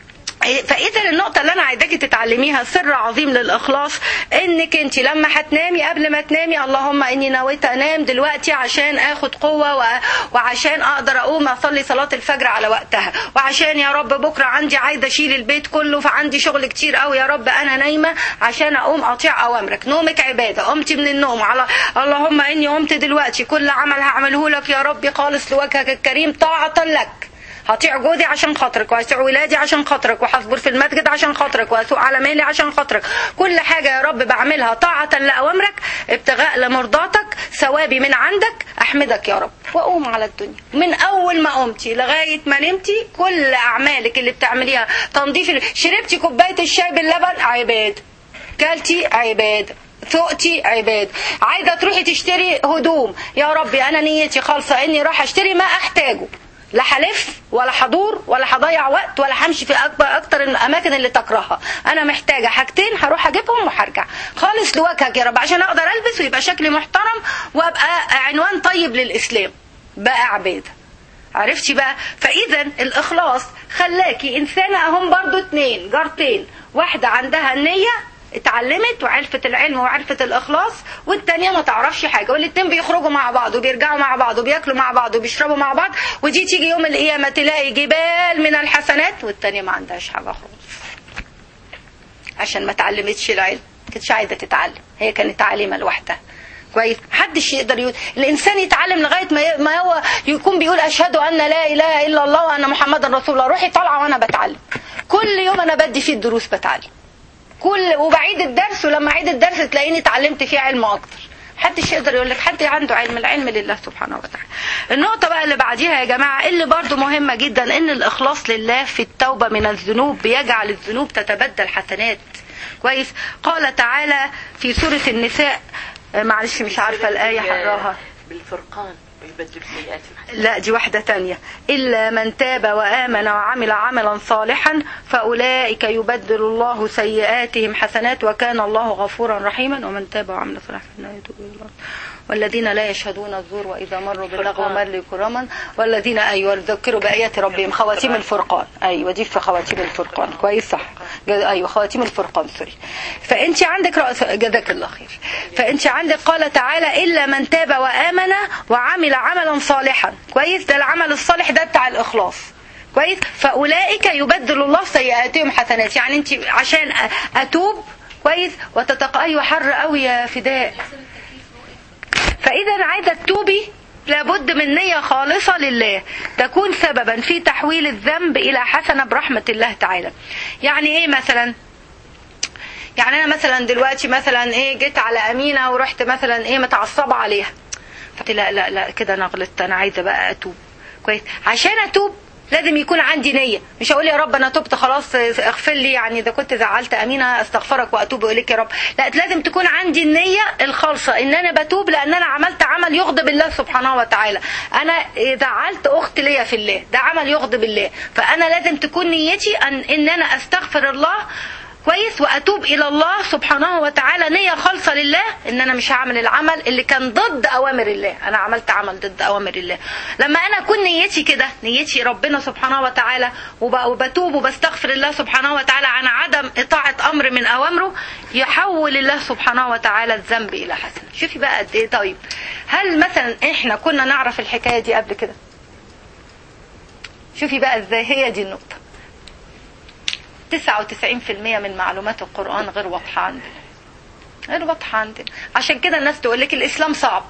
فاذا النقطة اللي انا عايزاكي تتعلميها سر عظيم للاخلاص انك انت لما هتنامي قبل ما تنامي اللهم اني نويت انام دلوقتي عشان اخد قوة وعشان اقدر اقوم اصلي صلاة الفجر على وقتها وعشان يا رب بكرة عندي عايزة اشيل البيت كله فعندي شغل كتير قوي يا رب انا نايمة عشان اقوم اطيع اوامرك نومك عبادة قمتي من النوم على اللهم اني قمت دلوقتي كل عمل هعمله لك يا ربي خالص لوجهك الكريم طاعة لك هطيع جوزي عشان خاطرك وهطيع ولادي عشان خاطرك وهصبر في المسجد عشان خاطرك واسوق على مالي عشان خاطرك كل حاجة يا رب بعملها طاعة لأوامرك ابتغاء لمرضاتك ثوابي من عندك أحمدك يا رب وأقوم على الدنيا من أول ما قمتي لغاية ما نمتي كل أعمالك اللي بتعمليها تنظيف شربتي كوباية الشاي باللبن عباد كلتي عباد ثقتي عباد عايزة تروحي تشتري هدوم يا ربي أنا نيتي خالصة إني راح أشتري ما أحتاجه لا هلف ولا هدور ولا هضيع وقت ولا همشي في اكبر اكتر الاماكن اللي تكرهها انا محتاجه حاجتين هروح اجيبهم وهرجع خالص لوجهك يا رب عشان اقدر البس ويبقى شكلي محترم وابقى عنوان طيب للاسلام بقى عباده عرفتي بقى فاذا الاخلاص خلاكي انسانه هم برضو اتنين جارتين واحده عندها النيه اتعلمت وعرفت العلم وعرفت الاخلاص والتانية ما تعرفش حاجه والاتنين بيخرجوا مع بعض وبيرجعوا مع بعض وبياكلوا مع بعض وبيشربوا مع بعض ودي تيجي يوم القيامه تلاقي جبال من الحسنات والتانية ما عندهاش حاجه خالص عشان ما اتعلمتش العلم كانتش عايزه تتعلم هي كانت عالمه لوحدها كويس محدش يقدر يقول الانسان يتعلم لغايه ما ما هو يكون بيقول اشهد ان لا اله الا الله وان محمدا رسول الله روحي طالعه وانا بتعلم كل يوم انا بدي فيه الدروس بتعلم كل وبعيد الدرس ولما اعيد الدرس تلاقيني اتعلمت فيه علم اكتر محدش يقدر يقول لك حد عنده علم العلم لله سبحانه وتعالى النقطة بقى اللي بعديها يا جماعة اللي برضو مهمة جدا ان الاخلاص لله في التوبة من الذنوب بيجعل الذنوب تتبدل حسنات كويس قال تعالى في سورة النساء آه، معلش مش عارفة الآية حراها بالفرقان ويبدل سيئات حسنات لا دي واحدة تانية إلا من تاب وآمن وعمل عملا صالحا فأولئك يبدل الله سيئاتهم حسنات وكان الله غفورا رحيما ومن تاب وعمل صالحا فإنه يتوب إلى الله والذين لا يشهدون الزور وإذا مروا باللغو مروا كراما والذين أيوة يذكروا بآيات ربهم خواتيم الفرقان أيوة دي في خواتيم الفرقان كويس صح أيوة خواتيم الفرقان سوري فأنت عندك رأس جزاك الله خير فأنت عندك قال تعالى إلا من تاب وآمن وعمل عملا صالحا كويس ده العمل الصالح ده بتاع الإخلاص كويس فأولئك يبدل الله سيئاتهم حسنات يعني أنت عشان أ- أتوب كويس وتتق أيوة حر قوي يا فداء فإذا عايزة تتوبي لابد من نية خالصة لله تكون سببا في تحويل الذنب إلى حسنة برحمة الله تعالى يعني إيه مثلا يعني أنا مثلا دلوقتي مثلا إيه جيت على أمينة ورحت مثلا إيه متعصبة عليها فقلت لا لا لا كده أنا غلطت أنا عايزة بقى أتوب كويس عشان أتوب لازم يكون عندي نية مش هقول يا رب انا تبت خلاص اغفر لي يعني اذا كنت زعلت امينه استغفرك واتوب اليك يا رب لا لازم تكون عندي النية الخالصة ان انا بتوب لان انا عملت عمل يغضب الله سبحانه وتعالى انا زعلت اخت ليا في الله ده عمل يغضب الله فانا لازم تكون نيتي ان ان انا استغفر الله كويس واتوب الى الله سبحانه وتعالى نيه خالصه لله ان انا مش هعمل العمل اللي كان ضد اوامر الله انا عملت عمل ضد اوامر الله لما انا اكون نيتي كده نيتي ربنا سبحانه وتعالى وب- وبتوب وبستغفر الله سبحانه وتعالى عن عدم اطاعه امر من اوامره يحول الله سبحانه وتعالى الذنب الى حسنه شوفي بقى قد ايه طيب هل مثلا احنا كنا نعرف الحكايه دي قبل كده شوفي بقى ازاي هي دي النقطه 99% من معلومات القرآن غير واضحة عندنا غير واضحة عندنا عشان كده الناس تقول لك الإسلام صعب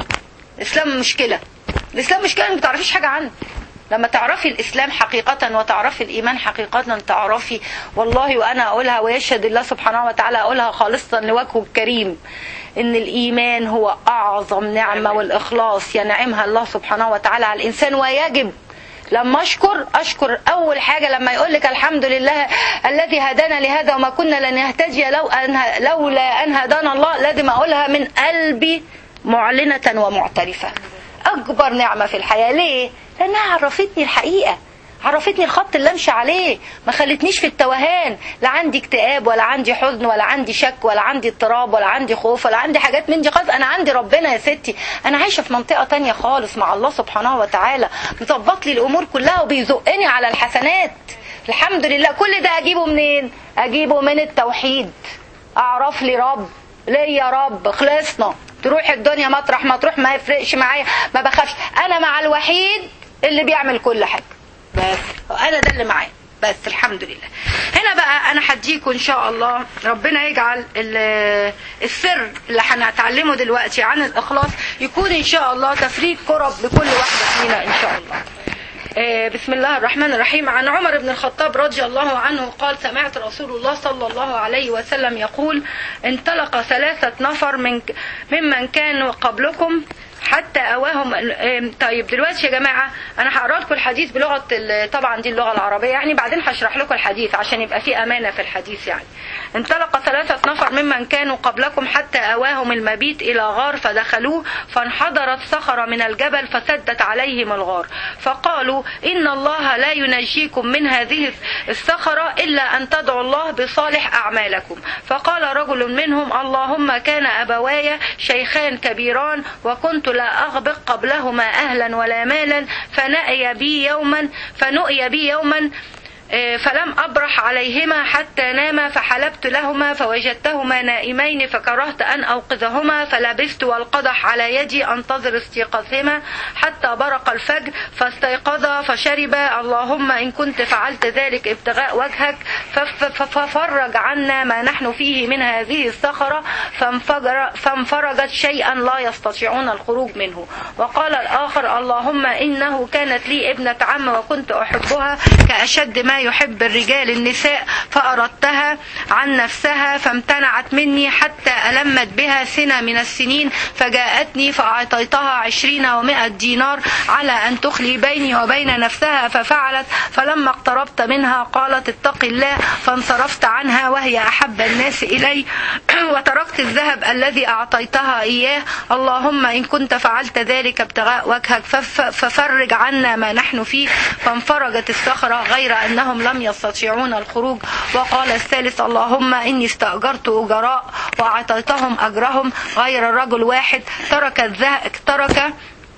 الإسلام مشكلة الإسلام مشكلة إنك ما تعرفيش حاجة عنه لما تعرفي الإسلام حقيقة وتعرفي الإيمان حقيقة تعرفي والله وأنا أقولها ويشهد الله سبحانه وتعالى أقولها خالصة لوجهه الكريم إن الإيمان هو أعظم نعمة والإخلاص ينعمها الله سبحانه وتعالى على الإنسان ويجب لما اشكر اشكر اول حاجه لما يقول لك الحمد لله الذي هدانا لهذا وما كنا لن نهتدي لو أن لولا ان هدانا الله لازم اقولها من قلبي معلنه ومعترفه اكبر نعمه في الحياه ليه لانها عرفتني الحقيقه عرفتني الخط اللي امشي عليه ما خلتنيش في التوهان لا عندي اكتئاب ولا عندي حزن ولا عندي شك ولا عندي اضطراب ولا عندي خوف ولا عندي حاجات من دي خالص انا عندي ربنا يا ستي انا عايشه في منطقه تانية خالص مع الله سبحانه وتعالى مظبط لي الامور كلها وبيزقني على الحسنات الحمد لله كل ده اجيبه منين اجيبه من التوحيد اعرف لي رب ليا رب خلصنا تروح الدنيا مطرح ما تروح ما يفرقش معايا ما بخافش انا مع الوحيد اللي بيعمل كل حاجه بس انا ده اللي معايا بس الحمد لله هنا بقى انا هديكم ان شاء الله ربنا يجعل ال- السر اللي هنتعلمه دلوقتي عن الاخلاص يكون ان شاء الله تفريج كرب لكل واحده فينا ان شاء الله آه، بسم الله الرحمن الرحيم عن عمر بن الخطاب رضي الله عنه قال سمعت رسول الله صلى الله عليه وسلم يقول انطلق ثلاثة نفر من ممن كانوا قبلكم حتى أواهم آم، طيب دلوقتي يا جماعة أنا هقرا لكم الحديث بلغة ال- طبعا دي اللغة العربية يعني بعدين هشرح لكم الحديث عشان يبقى في أمانة في الحديث يعني انطلق ثلاثة نفر ممن كانوا قبلكم حتى أواهم المبيت إلى غار فدخلوه فانحدرت صخرة من الجبل فسدت عليهم الغار فقالوا إن الله لا ينجيكم من هذه الصخرة إلا أن تدعوا الله بصالح أعمالكم فقال رجل منهم اللهم كان أبواي شيخان كبيران وكنت لا أغبق قبلهما أهلا ولا مالا فنأي بي يوما فنؤي بي يوما آه، فلم أبرح عليهما حتى ناما فحلبت لهما فوجدتهما نائمين فكرهت أن أوقظهما فلبست والقدح على يدي أنتظر استيقاظهما حتى برق الفجر فاستيقظا فشربا اللهم إن كنت فعلت ذلك ابتغاء وجهك فف- ف- ففرج عنا ما نحن فيه من هذه الصخرة فانفجر فانفرجت شيئا لا يستطيعون الخروج منه وقال الآخر اللهم إنه كانت لي ابنة عم وكنت أحبها كأشد ما يحب الرجال النساء فأردتها عن نفسها فامتنعت مني حتى ألمت بها سنة من السنين فجاءتني فأعطيتها عشرين ومائة دينار على أن تخلي بيني وبين نفسها ففعلت فلما اقتربت منها قالت اتق الله فانصرفت عنها وهي أحب الناس إلي وتركت الذهب الذي أعطيتها إياه اللهم إن كنت فعلت ذلك ابتغاء وجهك فف- ففرج عنا ما نحن فيه فانفرجت الصخرة غير أنهم لم يستطيعون الخروج وقال الثالث اللهم إني استأجرت أجراء وأعطيتهم أجرهم غير رجل واحد ترك الذهب ترك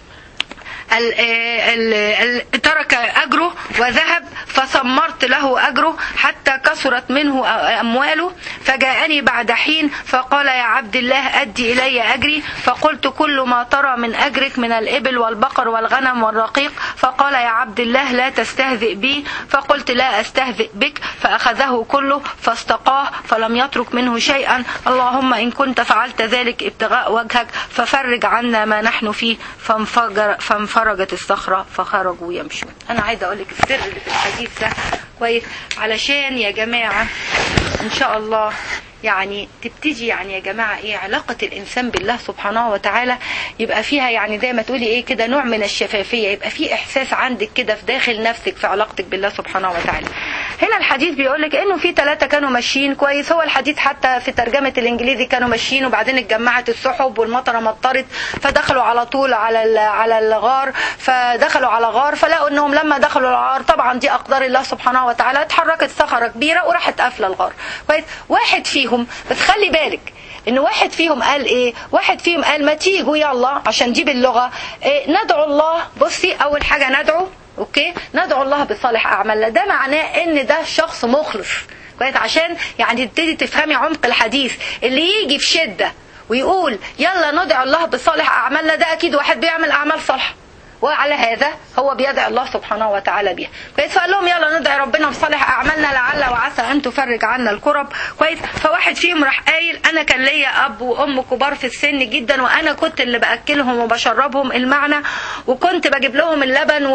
ال ال ال ترك أجره وذهب فثمرت له أجره حتى كثرت منه أمواله فجاءني بعد حين فقال يا عبد الله أدي إلي أجري فقلت كل ما ترى من أجرك من الإبل والبقر والغنم والرقيق فقال يا عبد الله لا تستهزئ بي فقلت لا أستهزئ بك فأخذه كله فاستقاه فلم يترك منه شيئا اللهم إن كنت فعلت ذلك ابتغاء وجهك ففرج عنا ما نحن فيه فانفجر فانفرجت الصخرة فخرجوا يمشون أنا عايزة أقول لك السر اللي في الحديث ده كويس علشان يا جماعة إن شاء الله يعني تبتدي يعني يا جماعة ايه علاقة الانسان بالله سبحانه وتعالى يبقى فيها يعني زي ما تقولي ايه كده نوع من الشفافية يبقى في احساس عندك كده في داخل نفسك في علاقتك بالله سبحانه وتعالى هنا الحديث بيقول لك انه في ثلاثة كانوا ماشيين كويس هو الحديث حتى في ترجمة الانجليزي كانوا ماشيين وبعدين اتجمعت السحب والمطره مطرت فدخلوا على طول على ال- على الغار فدخلوا على غار فلقوا انهم لما دخلوا الغار طبعا دي اقدار الله سبحانه وتعالى اتحركت صخرة كبيرة وراحت قافلة الغار كويس واحد فيهم بس خلي بالك ان واحد فيهم قال ايه واحد فيهم قال ما تيجوا يلا عشان دي باللغه إيه ندعو الله بصي اول حاجه ندعو اوكي ندعو الله بصالح اعمالنا ده معناه ان ده شخص مخلص كويس عشان يعني تبتدي تفهمي عمق الحديث اللي يجي في شده ويقول يلا ندعو الله بصالح اعمالنا ده اكيد واحد بيعمل اعمال صالحه وعلى هذا هو بيدعي الله سبحانه وتعالى بيها كويس فقال لهم يلا ندعي ربنا بصالح اعمالنا لعل وعسى ان تفرج عنا الكرب كويس فواحد فيهم راح قايل انا كان ليا اب وام كبار في السن جدا وانا كنت اللي باكلهم وبشربهم المعنى وكنت بجيب لهم اللبن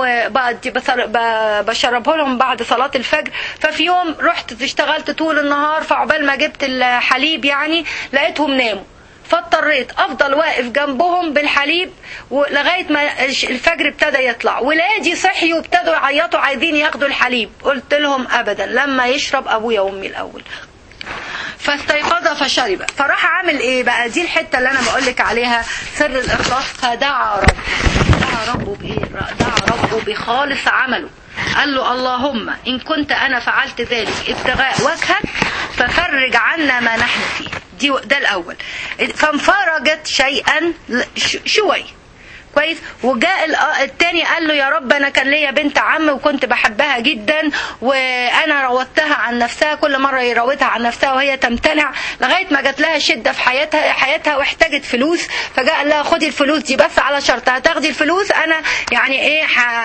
وبشربه لهم بعد صلاه الفجر ففي يوم رحت اشتغلت طول النهار فعقبال ما جبت الحليب يعني لقيتهم ناموا فاضطريت افضل واقف جنبهم بالحليب ولغايه ما الفجر ابتدى يطلع ولادي صحيوا وابتدوا يعيطوا عايزين ياخدوا الحليب قلت لهم ابدا لما يشرب ابويا وامي الاول فاستيقظ فشرب فراح عامل ايه بقى دي الحته اللي انا بقول لك عليها سر الاخلاص فدعا ربه دعا ربه بايه دعا ربه بخالص عمله قال له اللهم ان كنت انا فعلت ذلك ابتغاء وجهك ففرج عنا ما نحن فيه دي ده الاول فانفرجت شيئا شوي كويس وجاء التاني قال له يا رب انا كان ليا بنت عم وكنت بحبها جدا وانا روضتها عن نفسها كل مره يراودها عن نفسها وهي تمتنع لغايه ما جات لها شده في حياتها حياتها واحتاجت فلوس فجاء قال لها خدي الفلوس دي بس على شرط هتاخدي الفلوس انا يعني ايه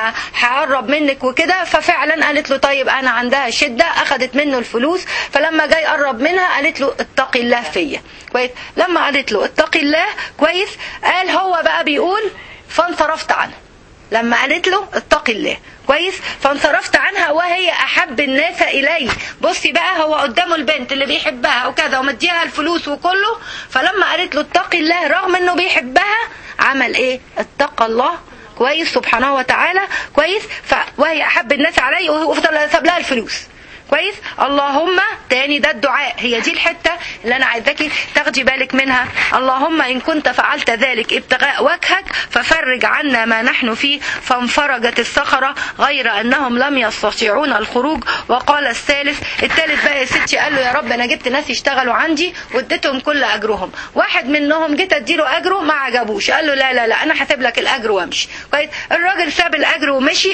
هقرب منك وكده ففعلا قالت له طيب انا عندها شده اخذت منه الفلوس فلما جاي يقرب منها قالت له اتقي الله فيا كويس لما قالت له اتقي الله كويس قال هو بقى بيقول فانصرفت عنها لما قالت له اتقي الله كويس فانصرفت عنها وهي احب الناس الي بصي بقى هو قدامه البنت اللي بيحبها وكذا ومديها الفلوس وكله فلما قالت له اتقي الله رغم انه بيحبها عمل ايه اتقى الله كويس سبحانه وتعالى كويس ف... وهي احب الناس علي وفضل ساب لها الفلوس كويس اللهم تاني ده الدعاء هي دي الحته اللي انا عايزاكي تاخدي بالك منها اللهم ان كنت فعلت ذلك ابتغاء وجهك ففرج عنا ما نحن فيه فانفرجت الصخره غير انهم لم يستطيعون الخروج وقال الثالث الثالث بقى يا ستي قال له يا رب انا جبت ناس يشتغلوا عندي واديتهم كل اجرهم واحد منهم جيت اديله اجره ما عجبوش قال له لا لا لا انا هسيب لك الاجر وامشي كويس الراجل ساب الاجر ومشي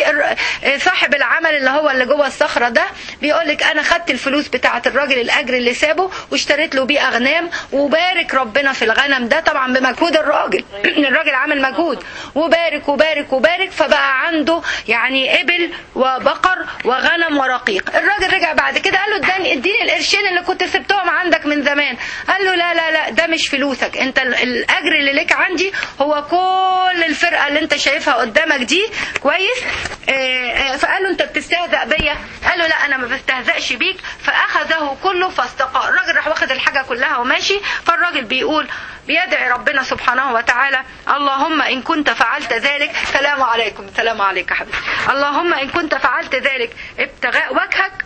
صاحب العمل اللي هو اللي جوه الصخره ده بيقول لك انا خدت الفلوس بتاعه الراجل الاجر اللي سابه واشتريت له بيه اغنام وبارك ربنا في الغنم ده طبعا بمجهود الراجل الراجل عمل مجهود وبارك وبارك وبارك فبقى عنده يعني ابل وبقر وغنم ورقيق الراجل رجع بعد كده قال له اداني اديني القرشين اللي كنت سبتهم عندك من زمان قال له لا لا لا ده مش فلوسك انت الاجر اللي لك عندي هو كل الفرقه اللي انت شايفها قدامك دي كويس آه، آه، فقال له انت بتستهزأ بيا قال له لا انا ما بستهزأش بيك فاخذه كله فاستقى الراجل راح واخد الحاجه كلها وماشي فالراجل بيقول بيدعي ربنا سبحانه وتعالى اللهم ان كنت فعلت ذلك سلام عليكم سلام عليك يا حبيبي اللهم ان كنت فعلت ذلك ابتغاء وجهك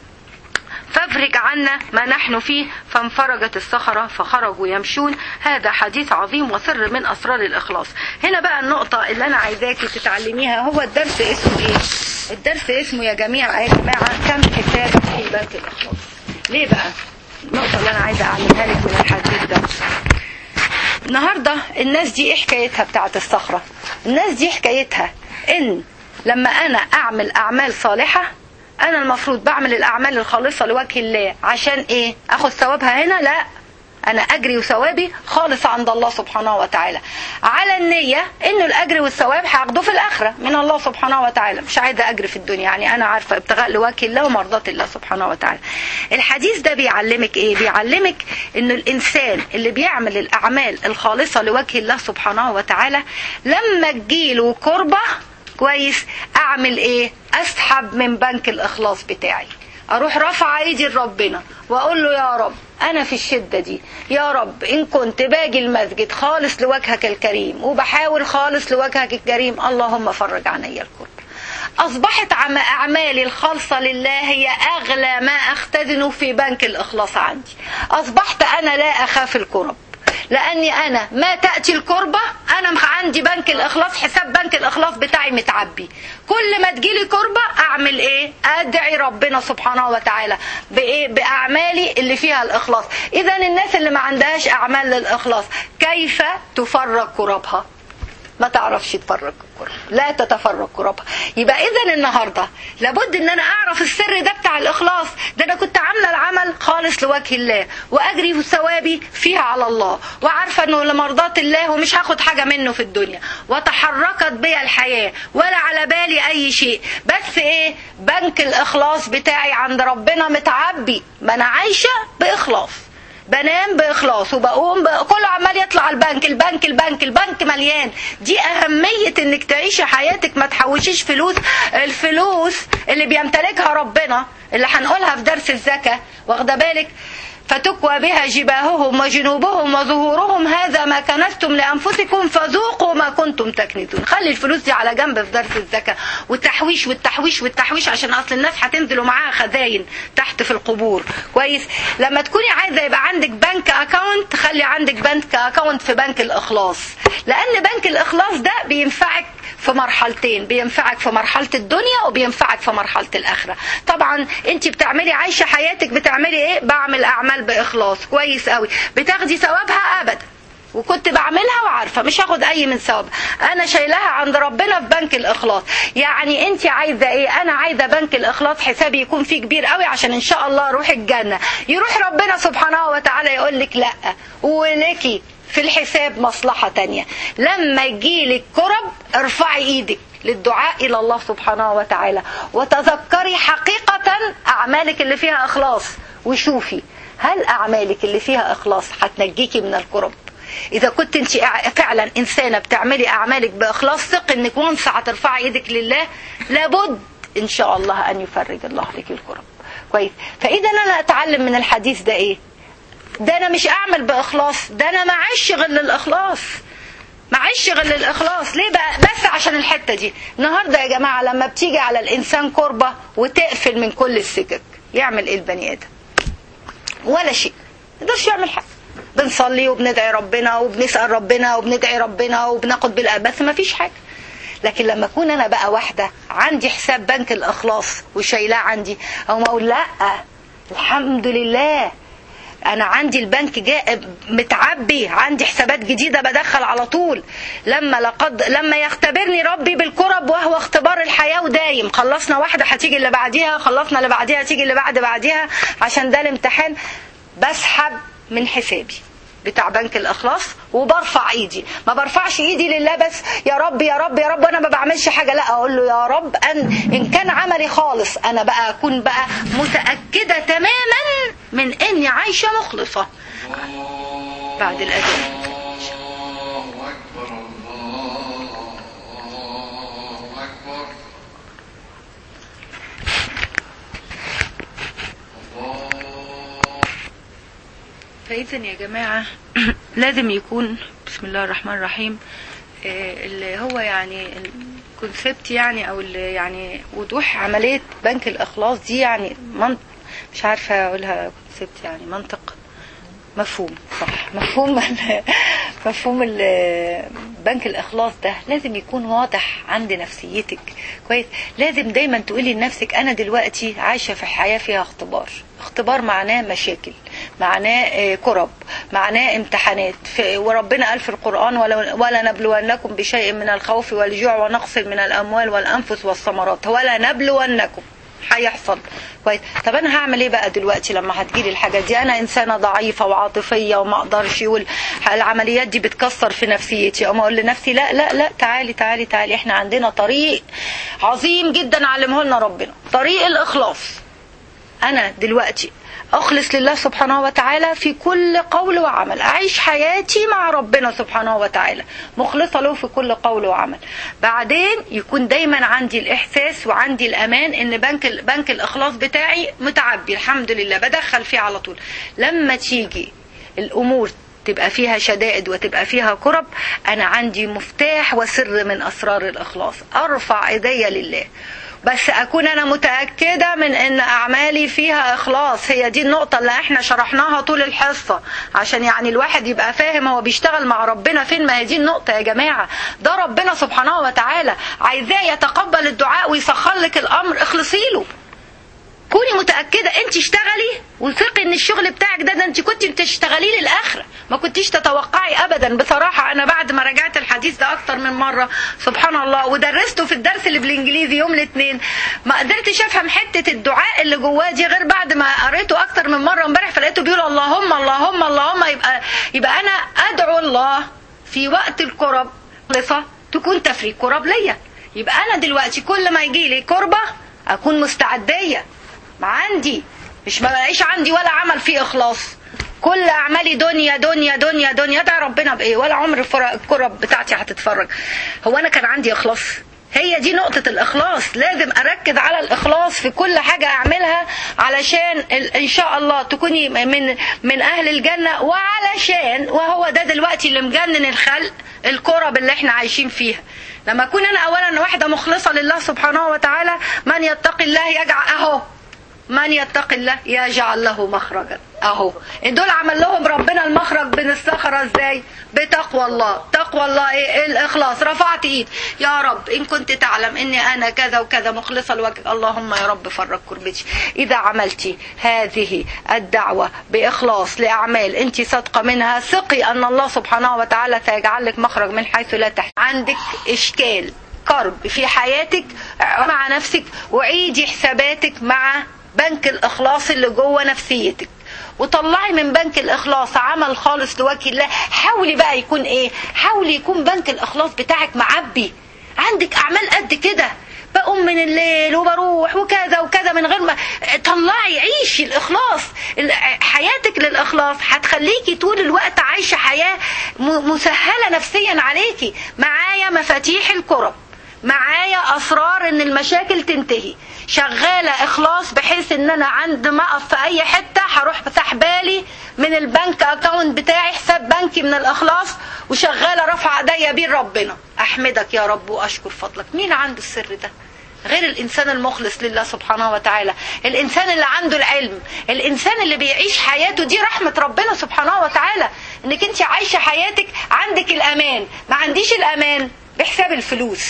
فافرج عنا ما نحن فيه فانفرجت الصخرة فخرجوا يمشون هذا حديث عظيم وسر من أسرار الإخلاص هنا بقى النقطة اللي أنا عايزاكي تتعلميها هو الدرس اسمه إيه الدرس اسمه يا جماعة يا جماعة كم حسابك في بنك الإخلاص ليه بقى النقطة اللي أنا عايزة أعلمها لك من الحديث ده النهاردة الناس دي ايه حكايتها بتاعت الصخرة الناس دي حكايتها ان لما انا اعمل اعمال صالحة انا المفروض بعمل الاعمال الخالصة لوجه الله عشان ايه اخد ثوابها هنا لا انا اجري وثوابي خالص عند الله سبحانه وتعالى على النية انه الاجر والثواب هاخده في الاخرة من الله سبحانه وتعالى مش عايزة اجر في الدنيا يعني انا عارفة ابتغاء لوجه الله ومرضات الله سبحانه وتعالى الحديث ده بيعلمك ايه بيعلمك انه الانسان اللي بيعمل الاعمال الخالصة لوجه الله سبحانه وتعالى لما تجيله كربة كويس اعمل ايه اسحب من بنك الاخلاص بتاعي اروح رافعه ايدي لربنا واقول له يا رب انا في الشده دي يا رب ان كنت باجي المسجد خالص لوجهك الكريم وبحاول خالص لوجهك الكريم اللهم فرج عني الكرب أصبحت عم- أعمالي الخالصة لله هي أغلى ما أختزنه في بنك الإخلاص عندي أصبحت أنا لا أخاف الكرب لأني أنا ما تأتي الكربة أنا مخ- عندي بنك الإخلاص حساب بنك الإخلاص بتاعي متعبي كل ما تجيلي كربة أعمل إيه أدعي ربنا سبحانه وتعالى بإيه بأعمالي اللي فيها الإخلاص إذا الناس اللي ما عندهاش أعمال للإخلاص كيف تفرج كربها ما تعرفش تفرج كرب لا تتفرج كربها يبقى اذا النهارده لابد ان انا اعرف السر ده بتاع الاخلاص ده انا كنت عامله العمل خالص لوجه الله واجري ثوابي فيها على الله وعارفه انه لمرضات الله ومش هاخد حاجه منه في الدنيا وتحركت بي الحياه ولا على بالي اي شيء بس ايه بنك الاخلاص بتاعي عند ربنا متعبي ما انا عايشه باخلاص بنام باخلاص وبقوم ب... كله عمال يطلع على البنك البنك البنك البنك مليان دي اهميه انك تعيشي حياتك ما تحوشيش فلوس الفلوس اللي بيمتلكها ربنا اللي هنقولها في درس الزكاه واخده بالك فتكوى بها جباههم وجنوبهم وظهورهم هذا ما كنستم لانفسكم فذوقوا ما كنتم تكنزون خلي الفلوس دي على جنب في درس الزكاه والتحويش والتحويش والتحويش عشان اصل الناس هتنزلوا معاها خزاين تحت في القبور كويس لما تكوني عايزه يبقى عندك بنك اكاونت خلي عندك بنك اكاونت في بنك الاخلاص لان بنك الاخلاص ده بينفعك في مرحلتين بينفعك في مرحلة الدنيا وبينفعك في مرحلة الآخرة طبعا انت بتعملي عايشة حياتك بتعملي ايه بعمل أعمال بإخلاص كويس قوي بتاخدي ثوابها أبدا وكنت بعملها وعارفة مش هاخد أي من ثواب أنا شايلها عند ربنا في بنك الإخلاص يعني أنت عايزة إيه أنا عايزة بنك الإخلاص حسابي يكون فيه كبير قوي عشان إن شاء الله أروح الجنة يروح ربنا سبحانه وتعالى يقول لك لأ ولكي في الحساب مصلحة تانية لما يجيلك كرب ارفعي ايدك للدعاء الى الله سبحانه وتعالى وتذكري حقيقة اعمالك اللي فيها اخلاص وشوفي هل اعمالك اللي فيها اخلاص هتنجيكي من الكرب اذا كنت انت فعلا انسانة بتعملي اعمالك باخلاص ثق انك وانس هترفعي ايدك لله لابد ان شاء الله ان يفرج الله لك الكرب كويس فاذا انا اتعلم من الحديث ده ايه ده انا مش اعمل باخلاص ده انا معيش غير للاخلاص معيش غير للاخلاص ليه بقى بس عشان الحته دي النهارده يا جماعه لما بتيجي على الانسان كربه وتقفل من كل السكك يعمل ايه البني ادم ولا شيء ما يقدرش يعمل حاجه بنصلي وبندعي ربنا وبنسال ربنا وبندعي ربنا وبناخد بالقلب بس ما فيش حاجه لكن لما اكون انا بقى واحده عندي حساب بنك الاخلاص وشايلاه عندي او ما اقول لا الحمد لله انا عندي البنك جاء متعبي عندي حسابات جديده بدخل على طول لما لقد لما يختبرني ربي بالكرب وهو اختبار الحياه ودايم خلصنا واحده هتيجي اللي بعديها خلصنا اللي بعديها تيجي اللي بعد بعديها عشان ده الامتحان بسحب من حسابي بتاع بنك الاخلاص وبرفع ايدي ما برفعش ايدي لله بس يا رب يا رب يا رب وانا ما بعملش حاجه لا اقول له يا رب ان ان كان عملي خالص انا بقى اكون بقى متاكده تماما من اني عايشه مخلصه بعد الاذان الله أكبر الله أكبر فاذا يا جماعه لازم يكون بسم الله الرحمن الرحيم آه، اللي هو يعني الكونسبت يعني او اللي يعني وضوح عمليه بنك الاخلاص دي يعني منطق مش عارفه اقولها كونسبت يعني منطق مفهوم صح مفهوم ال- مفهوم ال- بنك الاخلاص ده لازم يكون واضح عند نفسيتك كويس لازم دايما تقولي لنفسك انا دلوقتي عايشه في حياه فيها اختبار اختبار معناه مشاكل معناه آه، كرب معناه امتحانات في- وربنا قال في القران ولا, ولا نبلونكم بشيء من الخوف والجوع ونقص من الاموال والانفس والثمرات ولا نبلونكم هيحصل كويس طب انا هعمل ايه بقى دلوقتي لما هتجيلي الحاجات دي انا انسانه ضعيفه وعاطفيه وما اقدرش والعمليات دي بتكسر في نفسيتي اقوم اقول لنفسي لا لا لا تعالي تعالي تعالي احنا عندنا طريق عظيم جدا علمه لنا ربنا طريق الاخلاص انا دلوقتي اخلص لله سبحانه وتعالى في كل قول وعمل اعيش حياتي مع ربنا سبحانه وتعالى مخلصه له في كل قول وعمل بعدين يكون دايما عندي الاحساس وعندي الامان ان بنك بنك الاخلاص بتاعي متعبي الحمد لله بدخل فيه على طول لما تيجي الامور تبقى فيها شدائد وتبقى فيها كرب انا عندي مفتاح وسر من اسرار الاخلاص ارفع ايديا لله بس اكون انا متاكده من ان اعمالي فيها اخلاص هي دي النقطه اللي احنا شرحناها طول الحصه عشان يعني الواحد يبقى فاهم هو بيشتغل مع ربنا فين ما هي دي النقطه يا جماعه ده ربنا سبحانه وتعالى عايزاه يتقبل الدعاء ويسخر لك الامر اخلصي له كوني متأكدة انت اشتغلي وثقي ان الشغل بتاعك ده ده انت كنت بتشتغلي للآخرة ما كنتيش تتوقعي ابدا بصراحة انا بعد ما راجعت الحديث ده اكتر من مرة سبحان الله ودرسته في الدرس اللي بالانجليزي يوم الاثنين ما قدرتش افهم حتة الدعاء اللي جواه دي غير بعد ما قريته اكتر من مرة امبارح فلقيته بيقول اللهم اللهم اللهم يبقى يبقى انا ادعو الله في وقت الكرب مخلصة تكون تفريق كرب ليا يبقى انا دلوقتي كل ما يجي لي كربة اكون مستعدية ما عندي مش ما بلاقيش عندي ولا عمل فيه اخلاص كل اعمالي دنيا دنيا دنيا دنيا ده ربنا بايه ولا عمر الفرق- الكرب بتاعتي هتتفرج هو انا كان عندي اخلاص هي دي نقطة الإخلاص لازم أركز على الإخلاص في كل حاجة أعملها علشان ال- إن شاء الله تكوني من من أهل الجنة وعلشان وهو ده دلوقتي اللي مجنن الخلق الكرب اللي احنا عايشين فيها لما أكون أنا أولا واحدة مخلصة لله سبحانه وتعالى من يتقي الله يجعل أهو من يتق الله يجعل له مخرجا اهو دول عمل لهم ربنا المخرج من الصخرة ازاي بتقوى الله تقوى الله ايه الاخلاص رفعت ايد يا رب ان كنت تعلم اني انا كذا وكذا مخلصة لوجهك اللهم يا رب فرج كربتي اذا عملتي هذه الدعوة باخلاص لاعمال انت صادقة منها ثقي ان الله سبحانه وتعالى سيجعل لك مخرج من حيث لا تحت عندك اشكال كرب في حياتك مع نفسك وعيدي حساباتك مع بنك الاخلاص اللي جوه نفسيتك وطلعي من بنك الاخلاص عمل خالص لوجه الله حاولي بقى يكون ايه حاولي يكون بنك الاخلاص بتاعك معبي عندك اعمال قد كده بقوم من الليل وبروح وكذا وكذا من غير ما طلعي عيشي الاخلاص ال- حياتك للاخلاص هتخليكي طول الوقت عايشه حياه م- مسهله نفسيا عليكي معايا مفاتيح الكرب معايا اسرار ان المشاكل تنتهي شغاله اخلاص بحيث ان انا عند ما اقف في اي حته هروح سحبالي من البنك اكاونت بتاعي حساب بنكي من الاخلاص وشغاله رافعه ايديا بيه لربنا احمدك يا رب واشكر فضلك مين عنده السر ده غير الانسان المخلص لله سبحانه وتعالى الانسان اللي عنده العلم الانسان اللي بيعيش حياته دي رحمه ربنا سبحانه وتعالى انك انت عايشه حياتك عندك الامان ما عنديش الامان بحساب الفلوس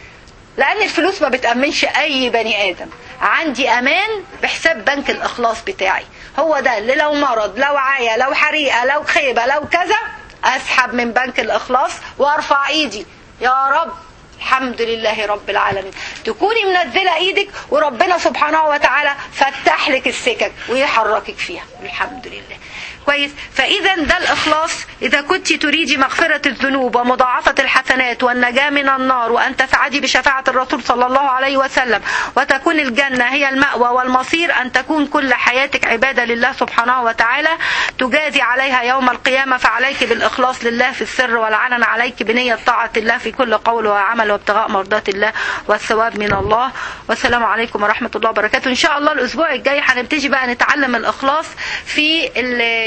لان الفلوس ما بتأمنش اي بني ادم عندي امان بحساب بنك الاخلاص بتاعي هو ده اللي لو مرض لو عيا لو حريقه لو خيبه لو كذا اسحب من بنك الاخلاص وارفع ايدي يا رب الحمد لله رب العالمين تكوني منزله ايدك وربنا سبحانه وتعالى فتح لك السكك ويحركك فيها الحمد لله كويس فاذا ده الاخلاص اذا كنت تريدي مغفره الذنوب ومضاعفه الحسنات والنجاه من النار وان تسعدي بشفاعه الرسول صلى الله عليه وسلم وتكون الجنه هي الماوى والمصير ان تكون كل حياتك عباده لله سبحانه وتعالى تجازي عليها يوم القيامه فعليك بالاخلاص لله في السر والعلن عليك بنيه طاعه الله في كل قول وعمل وابتغاء مرضات الله والثواب من الله والسلام عليكم ورحمه الله وبركاته ان شاء الله الاسبوع الجاي هنبتدي بقى نتعلم الاخلاص في ال-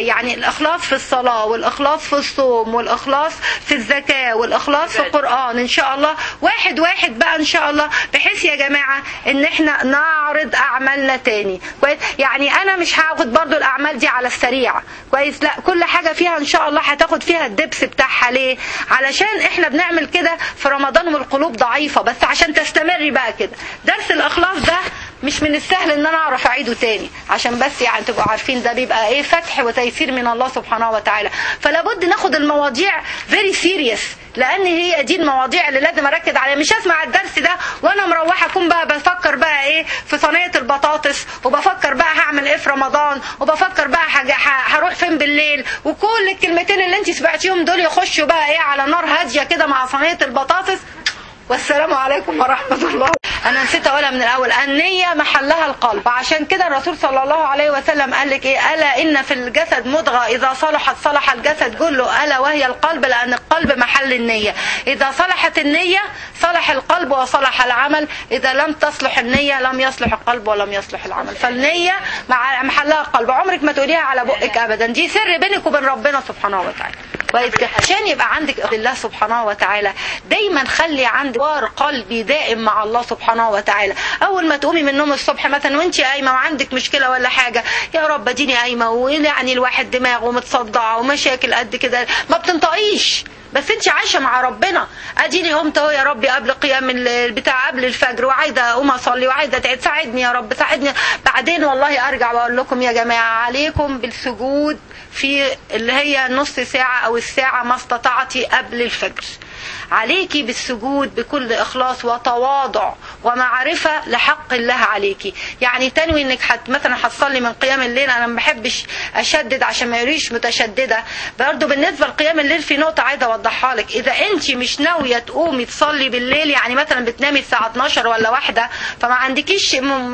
يعني الاخلاص في الصلاه والاخلاص في الصوم والاخلاص في الزكاه والاخلاص في القران ان شاء الله واحد واحد بقى ان شاء الله بحيث يا جماعه ان احنا نعرض اعمالنا تاني كويس يعني انا مش هاخد برضو الاعمال دي على السريع كويس لا كل حاجه فيها ان شاء الله هتاخد فيها الدبس بتاعها ليه علشان احنا بنعمل كده في رمضان والقلوب ضعيفه بس عشان تستمري بقى كده درس الاخلاص ده مش من السهل ان انا اعرف اعيده تاني عشان بس يعني تبقوا عارفين ده بيبقى ايه فتح وتيسير من الله سبحانه وتعالى فلا بد ناخد المواضيع فيري سيريس لان هي دي المواضيع اللي لازم اركز عليها مش هسمع الدرس ده وانا مروحه اكون بقى بفكر بقى ايه في صينيه البطاطس وبفكر بقى هعمل ايه في رمضان وبفكر بقى حاجة هروح فين بالليل وكل الكلمتين اللي انت سمعتيهم دول يخشوا بقى ايه على نار هاديه كده مع صينيه البطاطس والسلام عليكم ورحمة الله أنا نسيت أقولها من الأول النية محلها القلب عشان كده الرسول صلى الله عليه وسلم قال لك إيه ألا إن في الجسد مضغة إذا صلحت صلح الجسد كله ألا وهي القلب لأن القلب محل النية إذا صلحت النية صلح القلب وصلح العمل إذا لم تصلح النية لم يصلح القلب ولم يصلح العمل فالنية مع محلها القلب عمرك ما تقوليها على بقك أبدا دي سر بينك وبين ربنا سبحانه وتعالى كويس كده عشان يبقى عندك الله سبحانه وتعالى دايما خلي عندك وار قلبي دائم مع الله سبحانه وتعالى اول ما تقومي من النوم الصبح مثلا وانت قايمه وعندك مشكله ولا حاجه يا رب اديني قايمه ويعني الواحد دماغه متصدعه ومشاكل قد كده ما بتنطقيش بس انت عايشه مع ربنا اديني قمت اهو يا ربي قبل قيام البتاع قبل الفجر وعايزه اقوم اصلي وعايزه تساعدني يا رب ساعدني بعدين والله ارجع واقول لكم يا جماعه عليكم بالسجود في اللي هي نص ساعه او الساعه ما استطعتي قبل الفجر عليكي بالسجود بكل إخلاص وتواضع ومعرفة لحق الله عليكي يعني تنوي انك حت مثلا هتصلي من قيام الليل انا ما بحبش اشدد عشان ما يريش متشدده برضه بالنسبه لقيام الليل في نقطه عايزه اوضحها لك اذا انت مش ناويه تقومي تصلي بالليل يعني مثلا بتنامي الساعه 12 ولا واحده فما عندكيش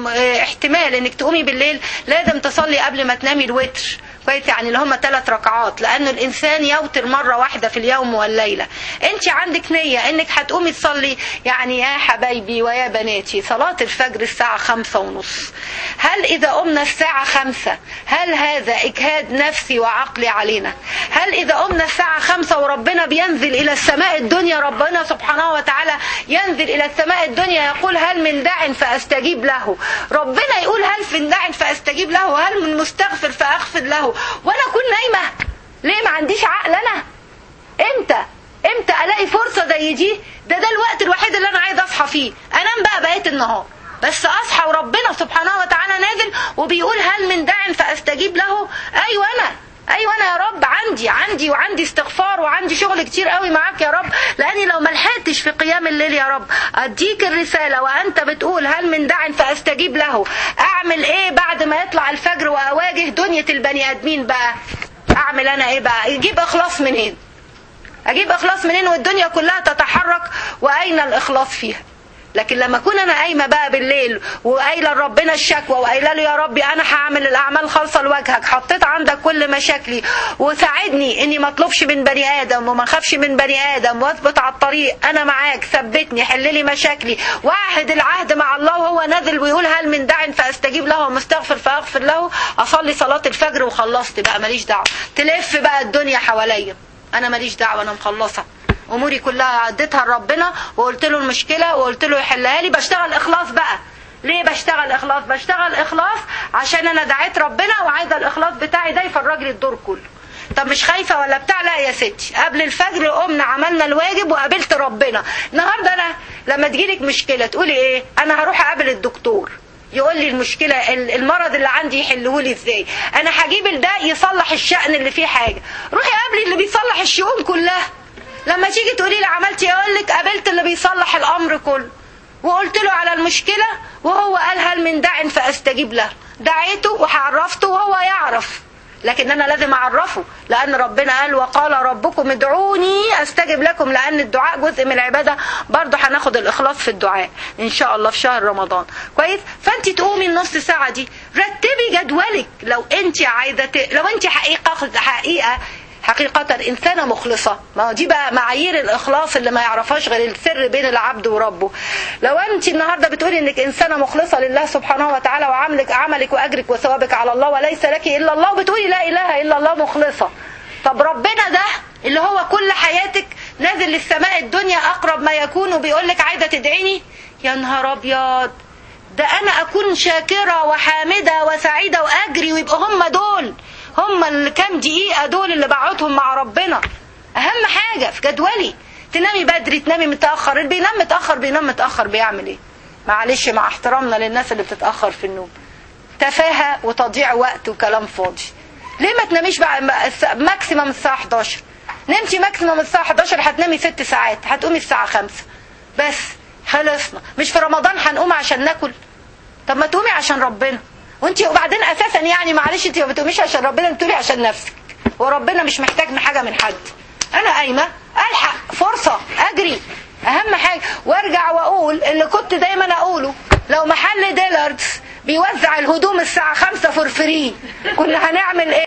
احتمال انك تقومي بالليل لازم تصلي قبل ما تنامي الوتر كويس يعني اللي هم ثلاث ركعات لأنه الإنسان يوتر مرة واحدة في اليوم والليلة أنت عندك نية أنك هتقومي تصلي يعني يا حبايبي ويا بناتي صلاة الفجر الساعة خمسة ونص هل إذا قمنا الساعة خمسة هل هذا إجهاد نفسي وعقلي علينا هل إذا قمنا الساعة خمسة وربنا بينزل إلى السماء الدنيا ربنا سبحانه وتعالى ينزل إلى السماء الدنيا يقول هل من داع فأستجيب له ربنا يقول هل من داع فأستجيب له هل من مستغفر فأغفر له وانا اكون نايمه ليه ما عنديش عقل انا امتى امتى الاقي فرصه زي دي ده ده الوقت الوحيد اللي انا عايز اصحى فيه انام بقى بقيه النهار بس اصحى وربنا سبحانه وتعالى نازل وبيقول هل من داع فاستجيب له ايوه انا ايوه انا يا رب عندي عندي وعندي استغفار وعندي شغل كتير قوي معاك يا رب لاني لو ما لحقتش في قيام الليل يا رب اديك الرساله وانت بتقول هل من داع فاستجيب له اعمل ايه بعد ما يطلع الفجر واواجه دنيا البني ادمين بقى اعمل انا ايه بقى اجيب اخلاص منين اجيب اخلاص منين والدنيا كلها تتحرك واين الاخلاص فيها لكن لما اكون انا قايمه بقى بالليل وقايله لربنا الشكوى وقايله له يا ربي انا هعمل الاعمال خالصه لوجهك حطيت عندك كل مشاكلي وساعدني اني ما اطلبش من بني ادم وما اخافش من بني ادم واثبت على الطريق انا معاك ثبتني حل لي مشاكلي واعهد العهد مع الله وهو نازل ويقول هل من داع فاستجيب له ومستغفر فاغفر له اصلي صلاه الفجر وخلصت بقى ماليش دعوه تلف بقى الدنيا حواليا انا ماليش دعوه انا مخلصه اموري كلها اديتها لربنا وقلت له المشكله وقلت له يحلها لي بشتغل اخلاص بقى ليه بشتغل اخلاص بشتغل اخلاص عشان انا دعيت ربنا وعايزه الاخلاص بتاعي ده يفرج لي الدور كله طب مش خايفه ولا بتاع لا يا ستي قبل الفجر قمنا عملنا الواجب وقابلت ربنا النهارده انا لما تجيلك مشكله تقولي ايه انا هروح اقابل الدكتور يقول لي المشكلة المرض اللي عندي يحله لي ازاي انا هجيب ده يصلح الشأن اللي فيه حاجة روحي قابلي اللي بيصلح الشؤون كلها لما تيجي تقولي لي عملت ايه اقول لك قابلت اللي بيصلح الامر كله وقلت له على المشكلة وهو قال هل من داع فاستجيب له دعيته وعرفته وهو يعرف لكن انا لازم اعرفه لان ربنا قال وقال ربكم ادعوني استجب لكم لان الدعاء جزء من العباده برضه هناخد الاخلاص في الدعاء ان شاء الله في شهر رمضان كويس فانت تقومي النص ساعه دي رتبي جدولك لو انت عايزه ت... لو انت حقيقه حقيقه حقيقة إنسانة مخلصة ما هو دي بقى معايير الإخلاص اللي ما يعرفهاش غير السر بين العبد وربه لو أنت النهاردة بتقولي إنك إنسانة مخلصة لله سبحانه وتعالى وعملك عملك وأجرك وثوابك على الله وليس لك إلا الله وبتقولي لا إله إلا الله مخلصة طب ربنا ده اللي هو كل حياتك نازل للسماء الدنيا أقرب ما يكون وبيقول لك عايزة تدعيني يا نهار أبيض ده أنا أكون شاكرة وحامدة وسعيدة وأجري ويبقى هم دول هم الكام دقيقة دول اللي بقعدهم مع ربنا أهم حاجة في جدولي تنامي بدري تنامي متأخر اللي بينام متأخر بينام متأخر بيعمل إيه معلش مع احترامنا للناس اللي بتتأخر في النوم تفاهة وتضييع وقت وكلام فاضي ليه ما تناميش بقى ماكسيمم الساعة 11 نمتي ماكسيمم الساعة 11 هتنامي 6 ساعات هتقومي الساعة 5 بس خلصنا مش في رمضان هنقوم عشان ناكل طب ما تقومي عشان ربنا وانت وبعدين اساسا يعني معلش انت ما بتقوميش عشان ربنا انت تقومي عشان نفسك وربنا مش محتاج من حاجه من حد انا قايمه الحق فرصه اجري اهم حاجه وارجع واقول اللي كنت دايما اقوله لو محل ديلردز بيوزع الهدوم الساعه 5 فور فري كنا هنعمل ايه